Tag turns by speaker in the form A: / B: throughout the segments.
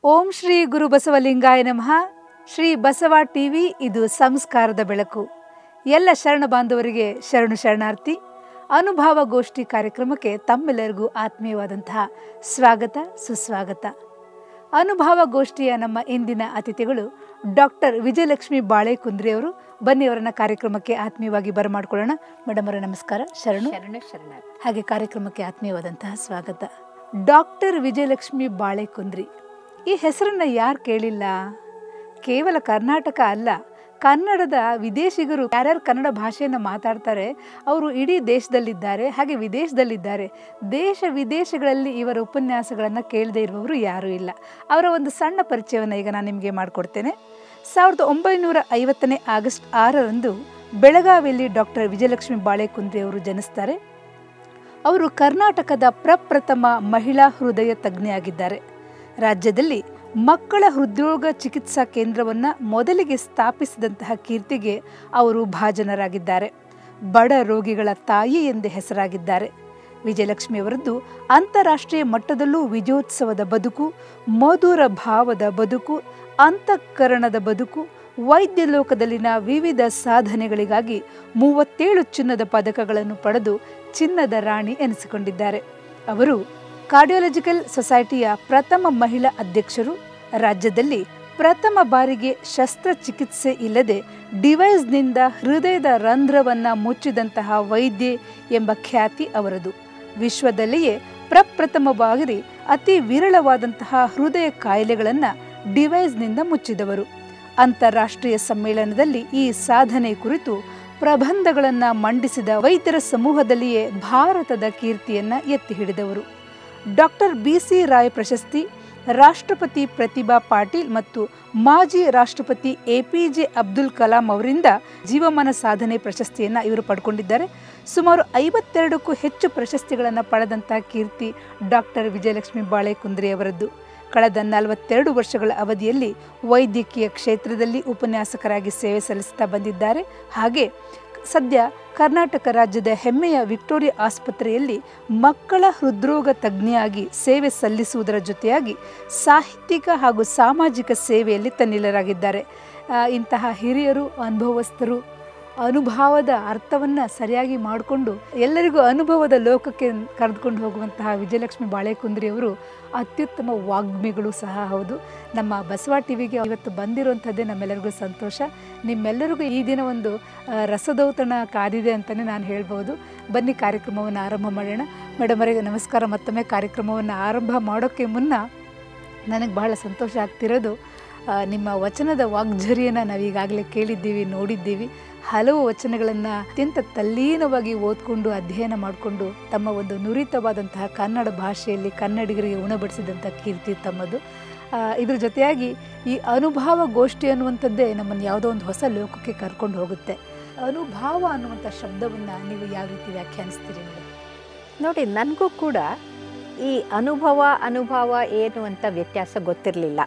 A: ಓಂ ಶ್ರೀ ಗುರು ಬಸವಲಿಂಗಾಯ ನಮಃ ಶ್ರೀ ಬಸವ ಟಿವಿ ಇದು ಸಂಸ್ಕಾರದ ಬೆಳಕು ಎಲ್ಲ ಶರಣ ಬಾಂಧವರಿಗೆ ಶರಣು ಶರಣಾರ್ಥಿ ಅನುಭವ ಗೋಷ್ಠಿ ಕಾರ್ಯಕ್ರಮಕ್ಕೆ ತಮ್ಮೆಲ್ಲರಿಗೂ ಆತ್ಮೀಯವಾದಂತಹ ಸ್ವಾಗತ ಸುಸ್ವಾಗತ ಅನುಭವ ಗೋಷ್ಠಿಯ ನಮ್ಮ ಇಂದಿನ ಅತಿಥಿಗಳು ಡಾಕ್ಟರ್ ವಿಜಯಲಕ್ಷ್ಮಿ ಬಾಳೆಕುಂದ್ರಿ ಅವರು ಬನ್ನಿ ಅವರನ್ನ ಕಾರ್ಯಕ್ರಮಕ್ಕೆ ಆತ್ಮೀಯವಾಗಿ ಬರಮಾಡ್ಕೊಳ್ಳೋಣ ಮೇಡಮ್ ಅವರ ನಮಸ್ಕಾರ ಶರಣು
B: ಶರಣ ಶರಣ
A: ಹಾಗೆ ಕಾರ್ಯಕ್ರಮಕ್ಕೆ ಆತ್ಮೀಯವಾದಂತಹ ಸ್ವಾಗತ ಡಾಕ್ಟರ್ ವಿಜಯಲಕ್ಷ್ಮಿ ಬಾಳೆಕುಂದ್ರಿ ಈ ಹೆಸರನ್ನ ಯಾರು ಕೇಳಿಲ್ಲ ಕೇವಲ ಕರ್ನಾಟಕ ಅಲ್ಲ ಕನ್ನಡದ ವಿದೇಶಿಗರು ಯಾರ್ಯಾರು ಕನ್ನಡ ಭಾಷೆಯನ್ನು ಮಾತಾಡ್ತಾರೆ ಅವರು ಇಡೀ ದೇಶದಲ್ಲಿದ್ದಾರೆ ಹಾಗೆ ವಿದೇಶದಲ್ಲಿದ್ದಾರೆ ದೇಶ ವಿದೇಶಗಳಲ್ಲಿ ಇವರ ಉಪನ್ಯಾಸಗಳನ್ನು ಕೇಳದೇ ಇರುವವರು ಯಾರೂ ಇಲ್ಲ ಅವರ ಒಂದು ಸಣ್ಣ ಪರಿಚಯವನ್ನು ಈಗ ನಾನು ನಿಮಗೆ ಮಾಡಿಕೊಡ್ತೇನೆ ಸಾವಿರದ ಒಂಬೈನೂರ ಐವತ್ತನೇ ಆಗಸ್ಟ್ ಆರರಂದು ಬೆಳಗಾವಿಯಲ್ಲಿ ಡಾಕ್ಟರ್ ವಿಜಯಲಕ್ಷ್ಮಿ ಬಾಳೆಕುಂದ್ರಿ ಅವರು ಜನಿಸ್ತಾರೆ ಅವರು ಕರ್ನಾಟಕದ ಪ್ರಪ್ರಥಮ ಮಹಿಳಾ ಹೃದಯ ತಜ್ಞೆಯಾಗಿದ್ದಾರೆ ರಾಜ್ಯದಲ್ಲಿ ಮಕ್ಕಳ ಹೃದ್ರೋಗ ಚಿಕಿತ್ಸಾ ಕೇಂದ್ರವನ್ನು ಮೊದಲಿಗೆ ಸ್ಥಾಪಿಸಿದಂತಹ ಕೀರ್ತಿಗೆ ಅವರು ಭಾಜನರಾಗಿದ್ದಾರೆ ಬಡ ರೋಗಿಗಳ ತಾಯಿ ಎಂದೇ ಹೆಸರಾಗಿದ್ದಾರೆ ವಿಜಯಲಕ್ಷ್ಮಿ ಅವರದ್ದು ಅಂತಾರಾಷ್ಟ್ರೀಯ ಮಟ್ಟದಲ್ಲೂ ವಿಜಯೋತ್ಸವದ ಬದುಕು ಮಧುರ ಭಾವದ ಬದುಕು ಅಂತಃಕರಣದ ಬದುಕು ವೈದ್ಯ ಲೋಕದಲ್ಲಿನ ವಿವಿಧ ಸಾಧನೆಗಳಿಗಾಗಿ ಮೂವತ್ತೇಳು ಚಿನ್ನದ ಪದಕಗಳನ್ನು ಪಡೆದು ಚಿನ್ನದ ರಾಣಿ ಎನಿಸಿಕೊಂಡಿದ್ದಾರೆ ಅವರು ಕಾರ್ಡಿಯಾಲಜಿಕಲ್ ಸೊಸೈಟಿಯ ಪ್ರಥಮ ಮಹಿಳಾ ಅಧ್ಯಕ್ಷರು ರಾಜ್ಯದಲ್ಲಿ ಪ್ರಥಮ ಬಾರಿಗೆ ಶಸ್ತ್ರಚಿಕಿತ್ಸೆ ಇಲ್ಲದೆ ಡಿವೈಸ್ನಿಂದ ಹೃದಯದ ರಂಧ್ರವನ್ನು ಮುಚ್ಚಿದಂತಹ ವೈದ್ಯೆ ಎಂಬ ಖ್ಯಾತಿ ಅವರದು ವಿಶ್ವದಲ್ಲಿಯೇ ಪ್ರಪ್ರಥಮ ಬಾರಿ ಅತಿ ವಿರಳವಾದಂತಹ ಹೃದಯ ಕಾಯಿಲೆಗಳನ್ನು ಡಿವೈಸ್ನಿಂದ ಮುಚ್ಚಿದವರು ಅಂತಾರಾಷ್ಟ್ರೀಯ ಸಮ್ಮೇಳನದಲ್ಲಿ ಈ ಸಾಧನೆ ಕುರಿತು ಪ್ರಬಂಧಗಳನ್ನು ಮಂಡಿಸಿದ ವೈದ್ಯರ ಸಮೂಹದಲ್ಲಿಯೇ ಭಾರತದ ಕೀರ್ತಿಯನ್ನ ಎತ್ತಿ ಹಿಡಿದವರು ಡಾಕ್ಟರ್ ಬಿ ಸಿ ರಾಯ್ ಪ್ರಶಸ್ತಿ ರಾಷ್ಟ್ರಪತಿ ಪ್ರತಿಭಾ ಪಾಟೀಲ್ ಮತ್ತು ಮಾಜಿ ರಾಷ್ಟ್ರಪತಿ A P J Abdul Kalam ಅವರಿಂದ ಜೀವಮಾನ ಸಾಧನೆ ಪ್ರಶಸ್ತಿಯನ್ನು ಇವರು ಪಡ್ಕೊಂಡಿದ್ದಾರೆ ಸುಮಾರು ಐವತ್ತೆರಡಕ್ಕೂ ಹೆಚ್ಚು ಪ್ರಶಸ್ತಿಗಳನ್ನು ಪಡೆದಂತಹ ಕೀರ್ತಿ ಡಾಕ್ಟರ್ ವಿಜಯಲಕ್ಷ್ಮಿ ಬಾಳೆಕುಂದ್ರಿ ಅವರದ್ದು ಕಳೆದ ನಲವತ್ತೆರಡು ವರ್ಷಗಳ ಅವಧಿಯಲ್ಲಿ ವೈದ್ಯಕೀಯ ಕ್ಷೇತ್ರದಲ್ಲಿ ಉಪನ್ಯಾಸಕರಾಗಿ ಸೇವೆ ಸಲ್ಲಿಸುತ್ತಾ ಬಂದಿದ್ದಾರೆ ಹಾಗೆ ಸದ್ಯ ಕರ್ನಾಟಕ ರಾಜ್ಯದ ಹೆಮ್ಮೆಯ ವಿಕ್ಟೋರಿಯಾ ಆಸ್ಪತ್ರೆಯಲ್ಲಿ ಮಕ್ಕಳ ಹೃದ್ರೋಗ ತಜ್ಞೆಯಾಗಿ ಸೇವೆ ಸಲ್ಲಿಸುವುದರ ಜೊತೆಯಾಗಿ ಸಾಹಿತ್ಯಿಕ ಹಾಗೂ ಸಾಮಾಜಿಕ ಸೇವೆಯಲ್ಲಿ ತನ್ನಿಲರಾಗಿದ್ದಾರೆ ಆ, ಇಂತಹ ಹಿರಿಯರು ಅನುಭವಸ್ಥರು ಅನುಭವದ ಅರ್ಥವನ್ನು ಸರಿಯಾಗಿ ಮಾಡಿಕೊಂಡು ಎಲ್ಲರಿಗೂ ಅನುಭವದ ಲೋಕಕ್ಕೆ ಕರೆದುಕೊಂಡು ಹೋಗುವಂತಹ ವಿಜಯಲಕ್ಷ್ಮಿ ಬಾಳೆಕುಂದ್ರಿ ಅವರು ಅತ್ಯುತ್ತಮ ವಾಗ್ಮಿಗಳು ಸಹ ಹೌದು ನಮ್ಮ ಬಸವ ಟಿವಿಗೆ ಇವತ್ತು ಬಂದಿರುವಂಥದ್ದೇ ನಮ್ಮೆಲ್ಲರಿಗೂ ಸಂತೋಷ ನಿಮ್ಮೆಲ್ಲರಿಗೂ ಈ ದಿನ ಒಂದು ಆ, ರಸದೌತಣ ಕಾದಿದೆ ಅಂತಲೇ ನಾನು ಹೇಳ್ಬೋದು ಬನ್ನಿ ಕಾರ್ಯಕ್ರಮವನ್ನು ಆರಂಭ ಮಾಡೋಣ ಮೇಡಮ್ ಅವರಿಗೆ ನಮಸ್ಕಾರ ಮತ್ತೊಮ್ಮೆ ಕಾರ್ಯಕ್ರಮವನ್ನು ಆರಂಭ ಮಾಡೋಕ್ಕೆ ಮುನ್ನ ನನಗೆ ಬಹಳ ಸಂತೋಷ ಆಗ್ತಿರೋದು ಆ, ನಿಮ್ಮ ವಚನದ ವಾಗ್ಝರಿಯನ್ನು ನಾವು ಈಗಾಗಲೇ ಕೇಳಿದ್ದೀವಿ ನೋಡಿದ್ದೀವಿ ಹಲವು ವಚನಗಳನ್ನು ಅತ್ಯಂತ ತಲ್ಲೀನವಾಗಿ ಓದ್ಕೊಂಡು ಅಧ್ಯಯನ ಮಾಡಿಕೊಂಡು ತಮ್ಮ ಒಂದು ನುರಿತವಾದಂತಹ ಕನ್ನಡ ಭಾಷೆಯಲ್ಲಿ ಕನ್ನಡಿಗರಿಗೆ ಉಣಬಡಿಸಿದಂಥ ಕೀರ್ತಿ ತಮ್ಮದು ಆ, ಇದ್ರ ಜೊತೆಯಾಗಿ ಈ ಅನುಭವ ಗೋಷ್ಠಿ ಅನ್ನುವಂಥದ್ದೇ ನಮ್ಮನ್ನು ಯಾವುದೋ ಒಂದು ಹೊಸ ಲೋಕಕ್ಕೆ ಕರ್ಕೊಂಡು ಹೋಗುತ್ತೆ ಅನುಭವ ಅನ್ನುವಂಥ ಶಬ್ದವನ್ನು ನೀವು ಯಾವ ರೀತಿ ವ್ಯಾಖ್ಯಾನಿಸ್ತೀರಿ ಮೇಡಮ್
B: ನೋಡಿ ನನಗೂ ಕೂಡ ಈ ಅನುಭವ ಅನುಭವ ಏನು ಅಂತ ವ್ಯತ್ಯಾಸ ಗೊತ್ತಿರಲಿಲ್ಲ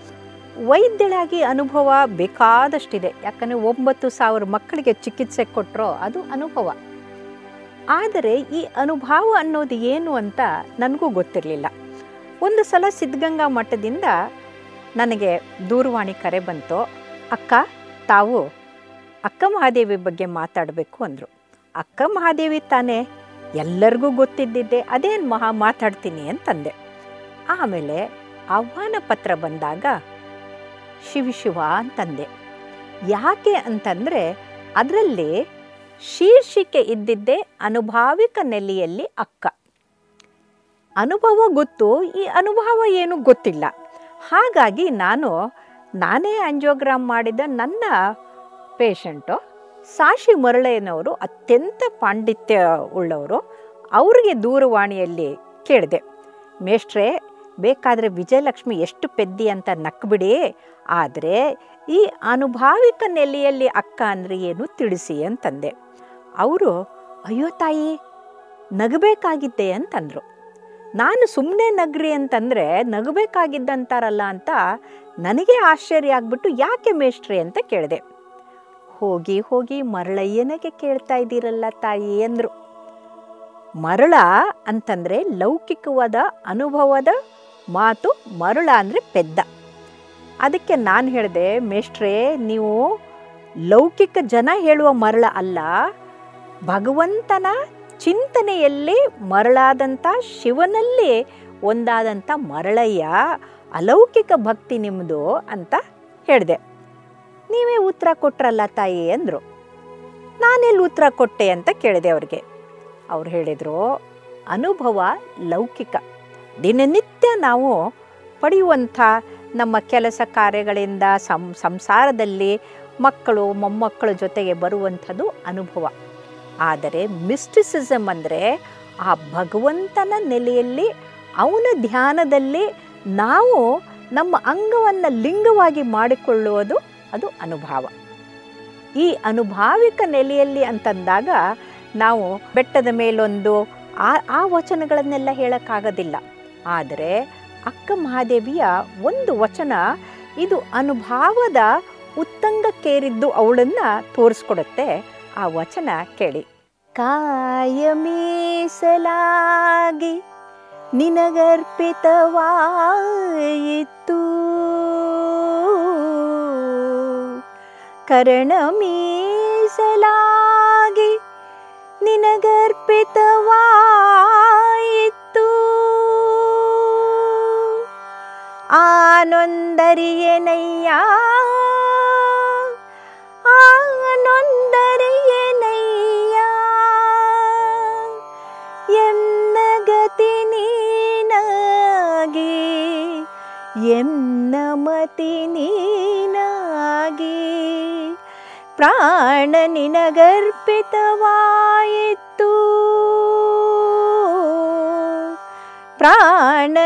B: ವೈದ್ಯಳಾಗಿ ಅನುಭವ ಬೇಕಾದಷ್ಟಿದೆ ಯಾಕಂದರೆ ಒಂಬತ್ತು ಸಾವಿರ ಮಕ್ಕಳಿಗೆ ಚಿಕಿತ್ಸೆ ಕೊಟ್ಟರೋ ಅದು ಅನುಭವ ಆದರೆ ಈ ಅನುಭವ ಅನ್ನೋದು ಏನು ಅಂತ ನನಗೂ ಗೊತ್ತಿರಲಿಲ್ಲ ಒಂದು ಸಲ ಸಿದ್ಧಗಂಗಾ ಮಠದಿಂದ ನನಗೆ ದೂರವಾಣಿ ಕರೆ ಬಂತು ಅಕ್ಕ ತಾವು ಅಕ್ಕ ಮಹಾದೇವಿ ಬಗ್ಗೆ ಮಾತಾಡಬೇಕು ಅಂದರು ಅಕ್ಕ ಮಹಾದೇವಿ ತಾನೇ ಎಲ್ಲರಿಗೂ ಗೊತ್ತಿದ್ದಿದ್ದೆ ಅದೇನು ಮಹಾ ಮಾತಾಡ್ತೀನಿ ಅಂತಂದೆ ಆಮೇಲೆ ಆಹ್ವಾನ ಪತ್ರ ಬಂದಾಗ ಶಿವ ಶಿವ ಅಂತಂದೆ ಯಾಕೆ ಅಂತಂದರೆ ಅದರಲ್ಲಿ ಶೀರ್ಷಿಕೆ ಇದ್ದಿದ್ದೇ ಅನುಭಾವಿಕ ನೆಲೆಯಲ್ಲಿ ಅಕ್ಕ ಅನುಭವ ಗೊತ್ತು ಈ ಅನುಭವ ಏನು ಗೊತ್ತಿಲ್ಲ ಹಾಗಾಗಿ ನಾನು ನಾನೇ ಆಂಜಿಯೋಗ್ರಾಮ್ ಮಾಡಿದ ನನ್ನ ಪೇಷಂಟು ಸಾಶಿ ಮರಳೆಯನವರು ಅತ್ಯಂತ ಪಾಂಡಿತ್ಯ ಉಳ್ಳವರು ಅವರಿಗೆ ದೂರವಾಣಿಯಲ್ಲಿ ಕೇಳಿದೆ ಮೇಷ್ಟ್ರೆ ಬೇಕಾದರೆ ವಿಜಯಲಕ್ಷ್ಮಿ ಎಷ್ಟು ಪೆದ್ದಿ ಅಂತ ನಕ್ಬಿಡಿ ಆದರೆ ಈ ಅನುಭಾವಿಕ ನೆಲೆಯಲ್ಲಿ ಅಕ್ಕ ಅಂದರೆ ಏನು ತಿಳಿಸಿ ಅಂತಂದೆ ಅವರು ಅಯ್ಯೋ ತಾಯಿ ನಗಬೇಕಾಗಿದ್ದೆ ಅಂತಂದರು ನಾನು ಸುಮ್ಮನೆ ನಗ್ರಿ ಅಂತಂದರೆ ನಗಬೇಕಾಗಿದ್ದಂತಾರಲ್ಲ ಅಂತ ನನಗೆ ಆಶ್ಚರ್ಯ ಆಗ್ಬಿಟ್ಟು ಯಾಕೆ ಮೇಷ್ಟ್ರೆ ಅಂತ ಕೇಳಿದೆ ಹೋಗಿ ಹೋಗಿ ಮರಳಯ್ಯನಿಗೆ ಕೇಳ್ತಾ ಇದ್ದೀರಲ್ಲ ತಾಯಿ ಅಂದರು ಮರಳ ಅಂತಂದರೆ ಲೌಕಿಕವಾದ ಅನುಭವದ ಮಾತು ಮರಳ ಅಂದರೆ ಪೆದ್ದ ಅದಕ್ಕೆ ನಾನು ಹೇಳಿದೆ ಮೇಷ್ಟ್ರೇ ನೀವು ಲೌಕಿಕ ಜನ ಹೇಳುವ ಮರಳ ಅಲ್ಲ ಭಗವಂತನ ಚಿಂತನೆಯಲ್ಲಿ ಮರಳಾದಂಥ ಶಿವನಲ್ಲಿ ಒಂದಾದಂಥ ಮರಳಯ್ಯ ಅಲೌಕಿಕ ಭಕ್ತಿ ನಿಮ್ಮದು ಅಂತ ಹೇಳಿದೆ ನೀವೇ ಉತ್ತರ ಕೊಟ್ರಲ್ಲ ತಾಯಿ ಅಂದರು ನಾನೆಲ್ಲಿ ಉತ್ತರ ಕೊಟ್ಟೆ ಅಂತ ಕೇಳಿದೆ ಅವ್ರಿಗೆ ಅವ್ರು ಹೇಳಿದರು ಅನುಭವ ಲೌಕಿಕ ದಿನನಿತ್ಯ ನಾವು ಪಡೆಯುವಂಥ ನಮ್ಮ ಕೆಲಸ ಕಾರ್ಯಗಳಿಂದ ಸಂ ಸಂಸಾರದಲ್ಲಿ ಮಕ್ಕಳು ಮೊಮ್ಮಕ್ಕಳ ಜೊತೆಗೆ ಬರುವಂಥದ್ದು ಅನುಭವ ಆದರೆ ಮಿಸ್ಟಿಸಿಸಮ್ ಅಂದರೆ ಆ ಭಗವಂತನ ನೆಲೆಯಲ್ಲಿ ಅವನ ಧ್ಯಾನದಲ್ಲಿ ನಾವು ನಮ್ಮ ಅಂಗವನ್ನು ಲಿಂಗವಾಗಿ ಮಾಡಿಕೊಳ್ಳುವುದು ಅದು ಅನುಭವ ಈ ಅನುಭಾವಿಕ ನೆಲೆಯಲ್ಲಿ ಅಂತಂದಾಗ ನಾವು ಬೆಟ್ಟದ ಮೇಲೊಂದು ಆ ಆ ವಚನಗಳನ್ನೆಲ್ಲ ಹೇಳೋಕ್ಕಾಗೋದಿಲ್ಲ ಆದರೆ ಅಕ್ಕ ಮಹಾದೇವಿಯ ಒಂದು ವಚನ ಇದು ಅನುಭಾವದ ಉತ್ತಂಗಕ್ಕೇರಿದ್ದು ಅವಳನ್ನು ತೋರಿಸ್ಕೊಡುತ್ತೆ ಆ ವಚನ ಕೇಳಿ ಕಾಯ ಮೀಸಲಾಗಿ ನಿನಗರ್ಪಿತವಾಯಿತು ಕರ್ಣ ಮೀಸಲಾಗಿ ನಿನಗರ್ಪಿತವಾಯಿತು ಆನೊಂದರಿಯನಯ್ಯ ಆನೊಂದರಿಯನಯ್ಯ ಎನ್ನ ಗತಿ ನೀನಾಗಿ ಎನ್ನ ಮತಿ ನೀನಾಗಿ ಪ್ರಾಣ ನಿನಗರ್ಪಿತವಾಯಿತು ಪ್ರಾಣ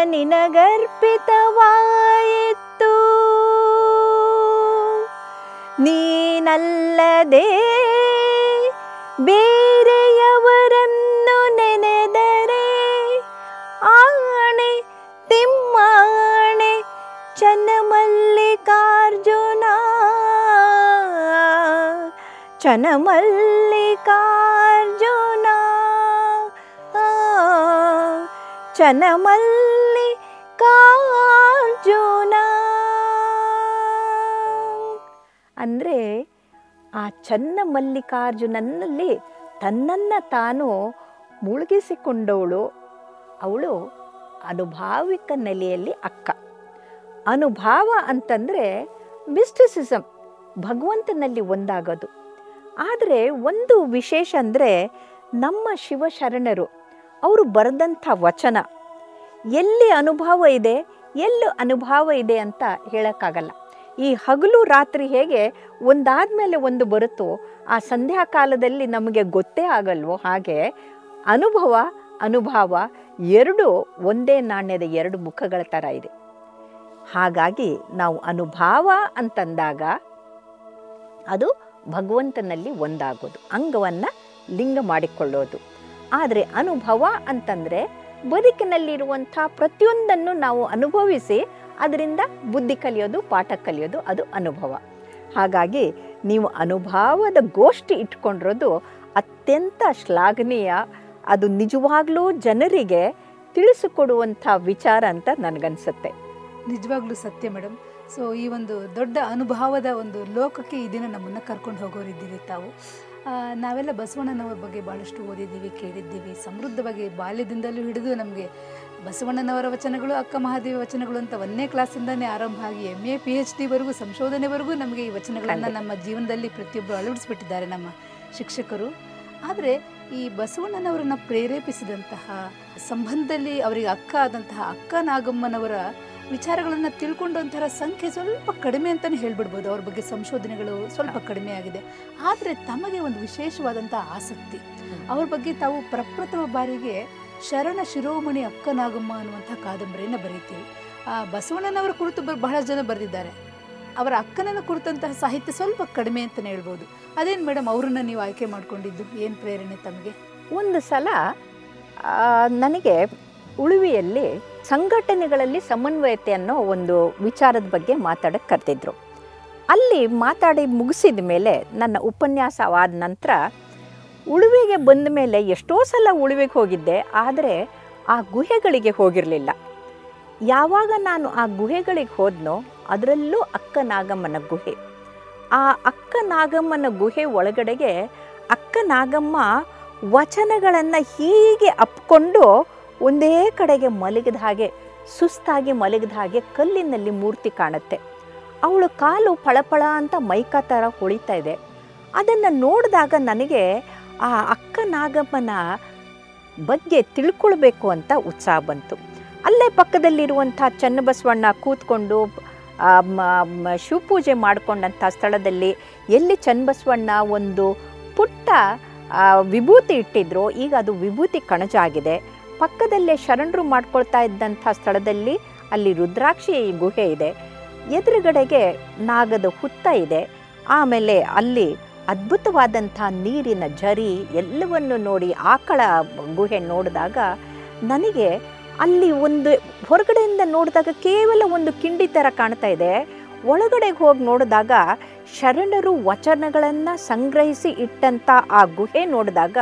B: ನಿನಗರ್ಪಿತವಾಯಿತು ನೀನಲ್ಲದೆ ಬೇರೆಯವರನ್ನು ನೆನೆದರೆ ಆಣೆ ತಿಮ್ಮಾಣೆ ಚನ್ನಮಲ್ಲಿಕಾರ್ಜುನ ಚನ್ನಮಲ್ಲಿಕಾರ್ಜುನ ಚನ್ನಮಲ್ಲಿಕಾರ್ಜುನ ಅಂದರೆ ಆ ಚನ್ನ ಮಲ್ಲಿಕಾರ್ಜುನನಲ್ಲಿ ತನ್ನನ್ನು ತಾನು ಮುಳುಗಿಸಿಕೊಂಡವಳು ಅವಳು ಅನುಭಾವಿಕ ನೆಲೆಯಲ್ಲಿ ಅಕ್ಕ ಅನುಭಾವ ಅಂತಂದರೆ ಮಿಸ್ಟಿಸಿಸಮ್ ಭಗವಂತನಲ್ಲಿ ಒಂದಾಗೋದು ಆದರೆ ಒಂದು ವಿಶೇಷ ಅಂದರೆ ನಮ್ಮ ಶಿವಶರಣರು ಅವರು ಬರೆದಂಥ ವಚನ ಎಲ್ಲಿ ಅನುಭವ ಇದೆ ಎಲ್ಲಿ ಅನುಭವ ಇದೆ ಅಂತ ಹೇಳೋಕ್ಕಾಗಲ್ಲ ಈ ಹಗಲು ರಾತ್ರಿ ಹೇಗೆ ಒಂದಾದ್ಮೇಲೆ ಒಂದು ಬರುತ್ತೋ ಆ ಸಂಧ್ಯಾ ಕಾಲದಲ್ಲಿ ನಮಗೆ ಗೊತ್ತೇ ಆಗಲ್ವೋ ಹಾಗೆ ಅನುಭವ ಅನುಭವ ಎರಡು ಒಂದೇ ನಾಣ್ಯದ ಎರಡು ಮುಖಗಳ ಥರ ಇದೆ ಹಾಗಾಗಿ ನಾವು ಅನುಭವ ಅಂತಂದಾಗ ಅದು ಭಗವಂತನಲ್ಲಿ ಒಂದಾಗೋದು ಅಂಗವನ್ನು ಲಿಂಗ ಮಾಡಿಕೊಳ್ಳೋದು ಆದರೆ ಅನುಭವ ಅಂತಂದರೆ ಬದುಕಿನಲ್ಲಿರುವಂಥ ಪ್ರತಿಯೊಂದನ್ನು ನಾವು ಅನುಭವಿಸಿ ಅದರಿಂದ ಬುದ್ಧಿ ಕಲಿಯೋದು ಪಾಠ ಕಲಿಯೋದು ಅದು ಅನುಭವ ಹಾಗಾಗಿ ನೀವು ಅನುಭವದ ಗೋಷ್ಠಿ ಇಟ್ಕೊಂಡಿರೋದು ಅತ್ಯಂತ ಶ್ಲಾಘನೀಯ ಅದು ನಿಜವಾಗ್ಲೂ ಜನರಿಗೆ ತಿಳಿಸಿಕೊಡುವಂಥ ವಿಚಾರ ಅಂತ ನನಗನ್ಸುತ್ತೆ
A: ನಿಜವಾಗ್ಲೂ ಸತ್ಯ ಮೇಡಮ್ ಸೊ ಈ ಒಂದು ದೊಡ್ಡ ಅನುಭವದ ಒಂದು ಲೋಕಕ್ಕೆ ಈ ದಿನ ನಮ್ಮನ್ನು ಕರ್ಕೊಂಡು ಹೋಗೋರಿದ್ದೀರಿ ತಾವು ಆ, ನಾವೆಲ್ಲ ಬಸವಣ್ಣನವ್ರ ಬಗ್ಗೆ ಭಾಳಷ್ಟು ಓದಿದ್ದೀವಿ ಕೇಳಿದ್ದೀವಿ ಸಮೃದ್ಧವಾಗಿ ಬಾಲ್ಯದಿಂದಲೂ ಹಿಡಿದು ನಮಗೆ ಬಸವಣ್ಣನವರ ವಚನಗಳು ಅಕ್ಕ ಮಹಾದೇವಿ ವಚನಗಳು ಅಂತ ಒಂದನೇ ಕ್ಲಾಸಿಂದನೇ ಆರಂಭ ಆಗಿ ಎಮ್ ಎ ಪಿ ಎಚ್ ಡಿವರೆಗೂ ಸಂಶೋಧನೆವರೆಗೂ ನಮಗೆ ಈ ವಚನಗಳನ್ನು
B: ಖಂಡಿತ.
A: ನಮ್ಮ ಜೀವನದಲ್ಲಿ ಪ್ರತಿಯೊಬ್ಬರು ಅಳವಡಿಸ್ಬಿಟ್ಟಿದ್ದಾರೆ ನಮ್ಮ ಶಿಕ್ಷಕರು ಆದರೆ ಈ ಬಸವಣ್ಣನವರನ್ನ ಪ್ರೇರೇಪಿಸಿದಂತಹ ಸಂಬಂಧದಲ್ಲಿ ಅವರಿಗೆ ಅಕ್ಕ ಆದಂತಹ ಅಕ್ಕ ನಾಗಮ್ಮನವರ ವಿಚಾರಗಳನ್ನು ತಿಳ್ಕೊಂಡಂತಹ ಸಂಖ್ಯೆ ಸ್ವಲ್ಪ ಕಡಿಮೆ ಅಂತಲೇ ಹೇಳ್ಬಿಡ್ಬೋದು ಅವ್ರ ಬಗ್ಗೆ ಸಂಶೋಧನೆಗಳು ಸ್ವಲ್ಪ ಕಡಿಮೆ ಆಗಿದೆ ಆದರೆ ತಮಗೆ ಒಂದು ವಿಶೇಷವಾದಂಥ ಆಸಕ್ತಿ ಅವ್ರ ಬಗ್ಗೆ ತಾವು ಪ್ರಪ್ರಥಮ ಬಾರಿಗೆ ಶರಣ ಶಿರೋಮಣಿ ಅಕ್ಕ ನಾಗಮ್ಮ ಅನ್ನುವಂಥ ಕಾದಂಬರಿಯನ್ನು ಬರೀತೀರಿ ಆ, ಬಸವಣ್ಣನವರ ಕುರಿತು ಬ- ಬಹಳ ಜನ ಬರೆದಿದ್ದಾರೆ ಅವರ ಅಕ್ಕನನ್ನು ಕುರಿತಂತಹ ಸಾಹಿತ್ಯ ಸ್ವಲ್ಪ ಕಡಿಮೆ ಅಂತಲೇ ಹೇಳ್ಬೋದು ಅದೇನು ಮೇಡಮ್ ಅವರನ್ನು ನೀವು ಆಯ್ಕೆ ಮಾಡ್ಕೊಂಡಿದ್ದು ಏನು ಪ್ರೇರಣೆ ತಮಗೆ
B: ಒಂದು ಸಲ ಆ, ನನಗೆ ಉಳುವಿಯಲ್ಲಿ ಸಂಘಟನೆಗಳಲ್ಲಿ ಸಮನ್ವಯತೆ ಅನ್ನೋ ಒಂದು ವಿಚಾರದ ಬಗ್ಗೆ ಮಾತಾಡಕ್ಕೆ ಕರೆದಿದ್ರು ಅಲ್ಲಿ ಮಾತಾಡಿ ಮುಗಿಸಿದ ಮೇಲೆ ನನ್ನ ಉಪನ್ಯಾಸವಾದ ನಂತರ ಉಳುವಿಗೆ ಬಂದ ಮೇಲೆ ಎಷ್ಟೋ ಸಲ ಉಳುವಿಗೆ ಹೋಗಿದ್ದೆ ಆದರೆ ಆ ಗುಹೆಗಳಿಗೆ ಹೋಗಿರಲಿಲ್ಲ ಯಾವಾಗ ನಾನು ಆ ಗುಹೆಗಳಿಗೆ ಹೋದ್ನೋ ಅದರಲ್ಲೂ ಅಕ್ಕ ನಾಗಮ್ಮನ ಗುಹೆ ಆ ಅಕ್ಕ ನಾಗಮ್ಮನ ಗುಹೆ ಒಳಗಡೆಗೆ ಅಕ್ಕ ನಾಗಮ್ಮ ವಚನಗಳನ್ನು ಹೀಗೆ ಅಪ್ಕೊಂಡು ಒಂದೇ ಕಡೆಗೆ ಮಲಗಿದ ಹಾಗೆ ಸುಸ್ತಾಗಿ ಮಲಗಿದ ಹಾಗೆ ಕಲ್ಲಿನಲ್ಲಿ ಮೂರ್ತಿ ಕಾಣುತ್ತೆ ಅವಳ ಕಾಲು ಫಳಫಳ ಅಂತ ಮೈಕ ಥರ ಹೊಳಿತಾ ಇದೆ ಅದನ್ನು ನೋಡಿದಾಗ ನನಗೆ ಆ ಅಕ್ಕ ನಾಗಮ್ಮನ ಬಗ್ಗೆ ತಿಳ್ಕೊಳ್ಬೇಕು ಅಂತ ಉತ್ಸಾಹ ಬಂತು ಅಲ್ಲೇ ಪಕ್ಕದಲ್ಲಿರುವಂಥ ಚನ್ನಬಸವಣ್ಣ ಕೂತ್ಕೊಂಡು ಆ, ಮ- ಮ- ಶಿವಪೂಜೆ ಮಾಡಿಕೊಂಡಂಥ ಸ್ಥಳದಲ್ಲಿ ಎಲ್ಲಿ ಚನ್ನಬಸವಣ್ಣ ಒಂದು ಪುಟ್ಟ ಆ, ವಿಭೂತಿ ಇಟ್ಟಿದ್ರು ಈಗ ಅದು ವಿಭೂತಿ ಕಣಜ ಆಗಿದೆ ಪಕ್ಕದಲ್ಲೇ ಶರಣರು ಮಾಡ್ಕೊಳ್ತಾ ಇದ್ದಂಥ ಸ್ಥಳದಲ್ಲಿ ಅಲ್ಲಿ ರುದ್ರಾಕ್ಷಿ ಗುಹೆ ಇದೆ ಎದುರುಗಡೆಗೆ ನಾಗದ ಹುತ್ತ ಇದೆ ಆಮೇಲೆ ಅಲ್ಲಿ ಅದ್ಭುತವಾದಂಥ ನೀರಿನ ಝರಿ ಎಲ್ಲವನ್ನು ನೋಡಿ ಆಕಳ ಗುಹೆ ನೋಡಿದಾಗ ನನಗೆ ಅಲ್ಲಿ ಒಂದು ಹೊರಗಡೆಯಿಂದ ನೋಡಿದಾಗ ಕೇವಲ ಒಂದು ಕಿಂಡಿ ಥರ ಕಾಣ್ತಾ ಇದೆ ಒಳಗಡೆಗೆ ಹೋಗಿ ನೋಡಿದಾಗ ಶರಣರು ವಚನಗಳನ್ನು ಸಂಗ್ರಹಿಸಿ ಇಟ್ಟಂಥ ಆ ಗುಹೆ ನೋಡಿದಾಗ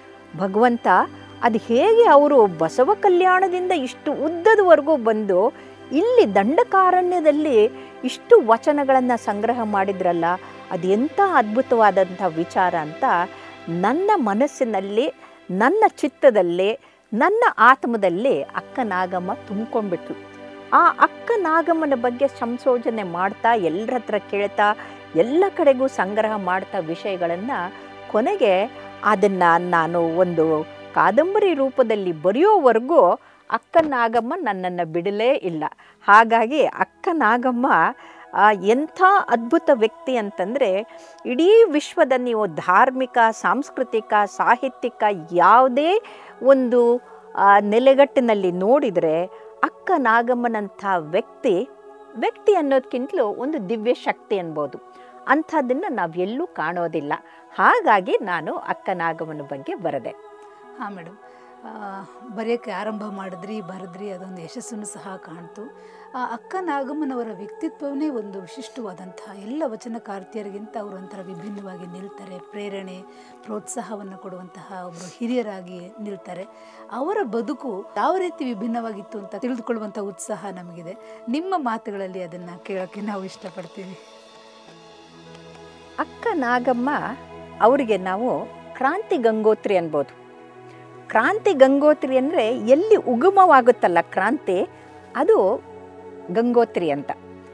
B: ಭಗವಂತ ಅದು ಹೇಗೆ ಅವರು ಬಸವ ಕಲ್ಯಾಣದಿಂದ ಇಷ್ಟು ಉದ್ದದವರೆಗೂ ಬಂದು ಇಲ್ಲಿ ದಂಡಕಾರಣ್ಯದಲ್ಲಿ ಇಷ್ಟು ವಚನಗಳನ್ನು ಸಂಗ್ರಹ ಮಾಡಿದ್ರಲ್ಲ ಅದು ಎಂಥ ಅದ್ಭುತವಾದಂಥ ವಿಚಾರ ಅಂತ ನನ್ನ ಮನಸ್ಸಿನಲ್ಲಿ ನನ್ನ ಚಿತ್ತದಲ್ಲಿ ನನ್ನ ಆತ್ಮದಲ್ಲಿ ಅಕ್ಕ ನಾಗಮ್ಮ ತುಂಬ್ಕೊಂಡ್ಬಿಟ್ಲು ಆ ಅಕ್ಕ ನಾಗಮ್ಮನ ಬಗ್ಗೆ ಸಂಶೋಧನೆ ಮಾಡ್ತಾ ಎಲ್ಲರ ಹತ್ರ ಕೇಳ್ತಾ ಎಲ್ಲ ಕಡೆಗೂ ಸಂಗ್ರಹ ಮಾಡ್ತಾ ವಿಷಯಗಳನ್ನು ಕೊನೆಗೆ ಅದನ್ನು ನಾನು ಒಂದು ಕಾದಂಬರಿ ರೂಪದಲ್ಲಿ ಬರೆಯೋವರೆಗೂ ಅಕ್ಕ ನಾಗಮ್ಮ ನನ್ನನ್ನು ಬಿಡಲೇ ಇಲ್ಲ ಹಾಗಾಗಿ ಅಕ್ಕ ನಾಗಮ್ಮ ಆ, ಎಂಥ ಅದ್ಭುತ ವ್ಯಕ್ತಿ ಅಂತಂದರೆ ಇಡೀ ವಿಶ್ವದ ನೀವು ಧಾರ್ಮಿಕ ಸಾಂಸ್ಕೃತಿಕ ಸಾಹಿತ್ಯಿಕ ಯಾವುದೇ ಒಂದು ಆ, ನೆಲೆಗಟ್ಟಿನಲ್ಲಿ ನೋಡಿದರೆ ಅಕ್ಕ ನಾಗಮ್ಮನಂಥ ವ್ಯಕ್ತಿ ವ್ಯಕ್ತಿ ಅನ್ನೋದಕ್ಕಿಂತಲೂ ಒಂದು ದಿವ್ಯ ಶಕ್ತಿ ಅನ್ಬೋದು ಅಂಥದ್ದನ್ನು ನಾವು ಎಲ್ಲೂ ಕಾಣೋದಿಲ್ಲ ಹಾಗಾಗಿ ನಾನು ಅಕ್ಕ ನಾಗಮ್ಮನ ಬಗ್ಗೆ ಬರೆದೆ
A: ಹಾಂ ಮೇಡಮ್ ಬರೆಯೋಕ್ಕೆ ಆರಂಭ ಮಾಡಿದ್ರಿ ಬರೆದ್ರಿ ಅದೊಂದು ಯಶಸ್ಸನ್ನು ಸಹ ಕಾಣ್ತು ಆ ಅಕ್ಕ ನಾಗಮ್ಮನವರ ವ್ಯಕ್ತಿತ್ವವೇ ಒಂದು ವಿಶಿಷ್ಟವಾದಂತಹ ಎಲ್ಲ ವಚನಕಾರ್ತಿಯರಿಗಿಂತ ಅವರು ಒಂಥರ ವಿಭಿನ್ನವಾಗಿ ನಿಲ್ತಾರೆ ಪ್ರೇರಣೆ ಪ್ರೋತ್ಸಾಹವನ್ನು ಕೊಡುವಂತಹ ಒಬ್ಬರು ಹಿರಿಯರಾಗಿ ನಿಲ್ತಾರೆ ಅವರ ಬದುಕು ಯಾವ ರೀತಿ ವಿಭಿನ್ನವಾಗಿತ್ತು ಅಂತ ತಿಳಿದುಕೊಳ್ಳುವಂಥ ಉತ್ಸಾಹ ನಮಗಿದೆ ನಿಮ್ಮ ಮಾತುಗಳಲ್ಲಿ ಅದನ್ನು ಕೇಳೋಕ್ಕೆ ನಾವು ಇಷ್ಟಪಡ್ತೀವಿ
B: ಅಕ್ಕ ನಾಗಮ್ಮ ಅವರಿಗೆ ನಾವು ಕ್ರಾಂತಿ ಗಂಗೋತ್ರಿ ಅನ್ಬೋದು ಕ್ರಾಂತಿ ಗಂಗೋತ್ರಿ ಅಂದರೆ ಎಲ್ಲಿ ಉಗಮವಾಗುತ್ತಲ್ಲ ಕ್ರಾಂತಿ ಅದು ಗಂಗೋತ್ರಿ ಅಂತ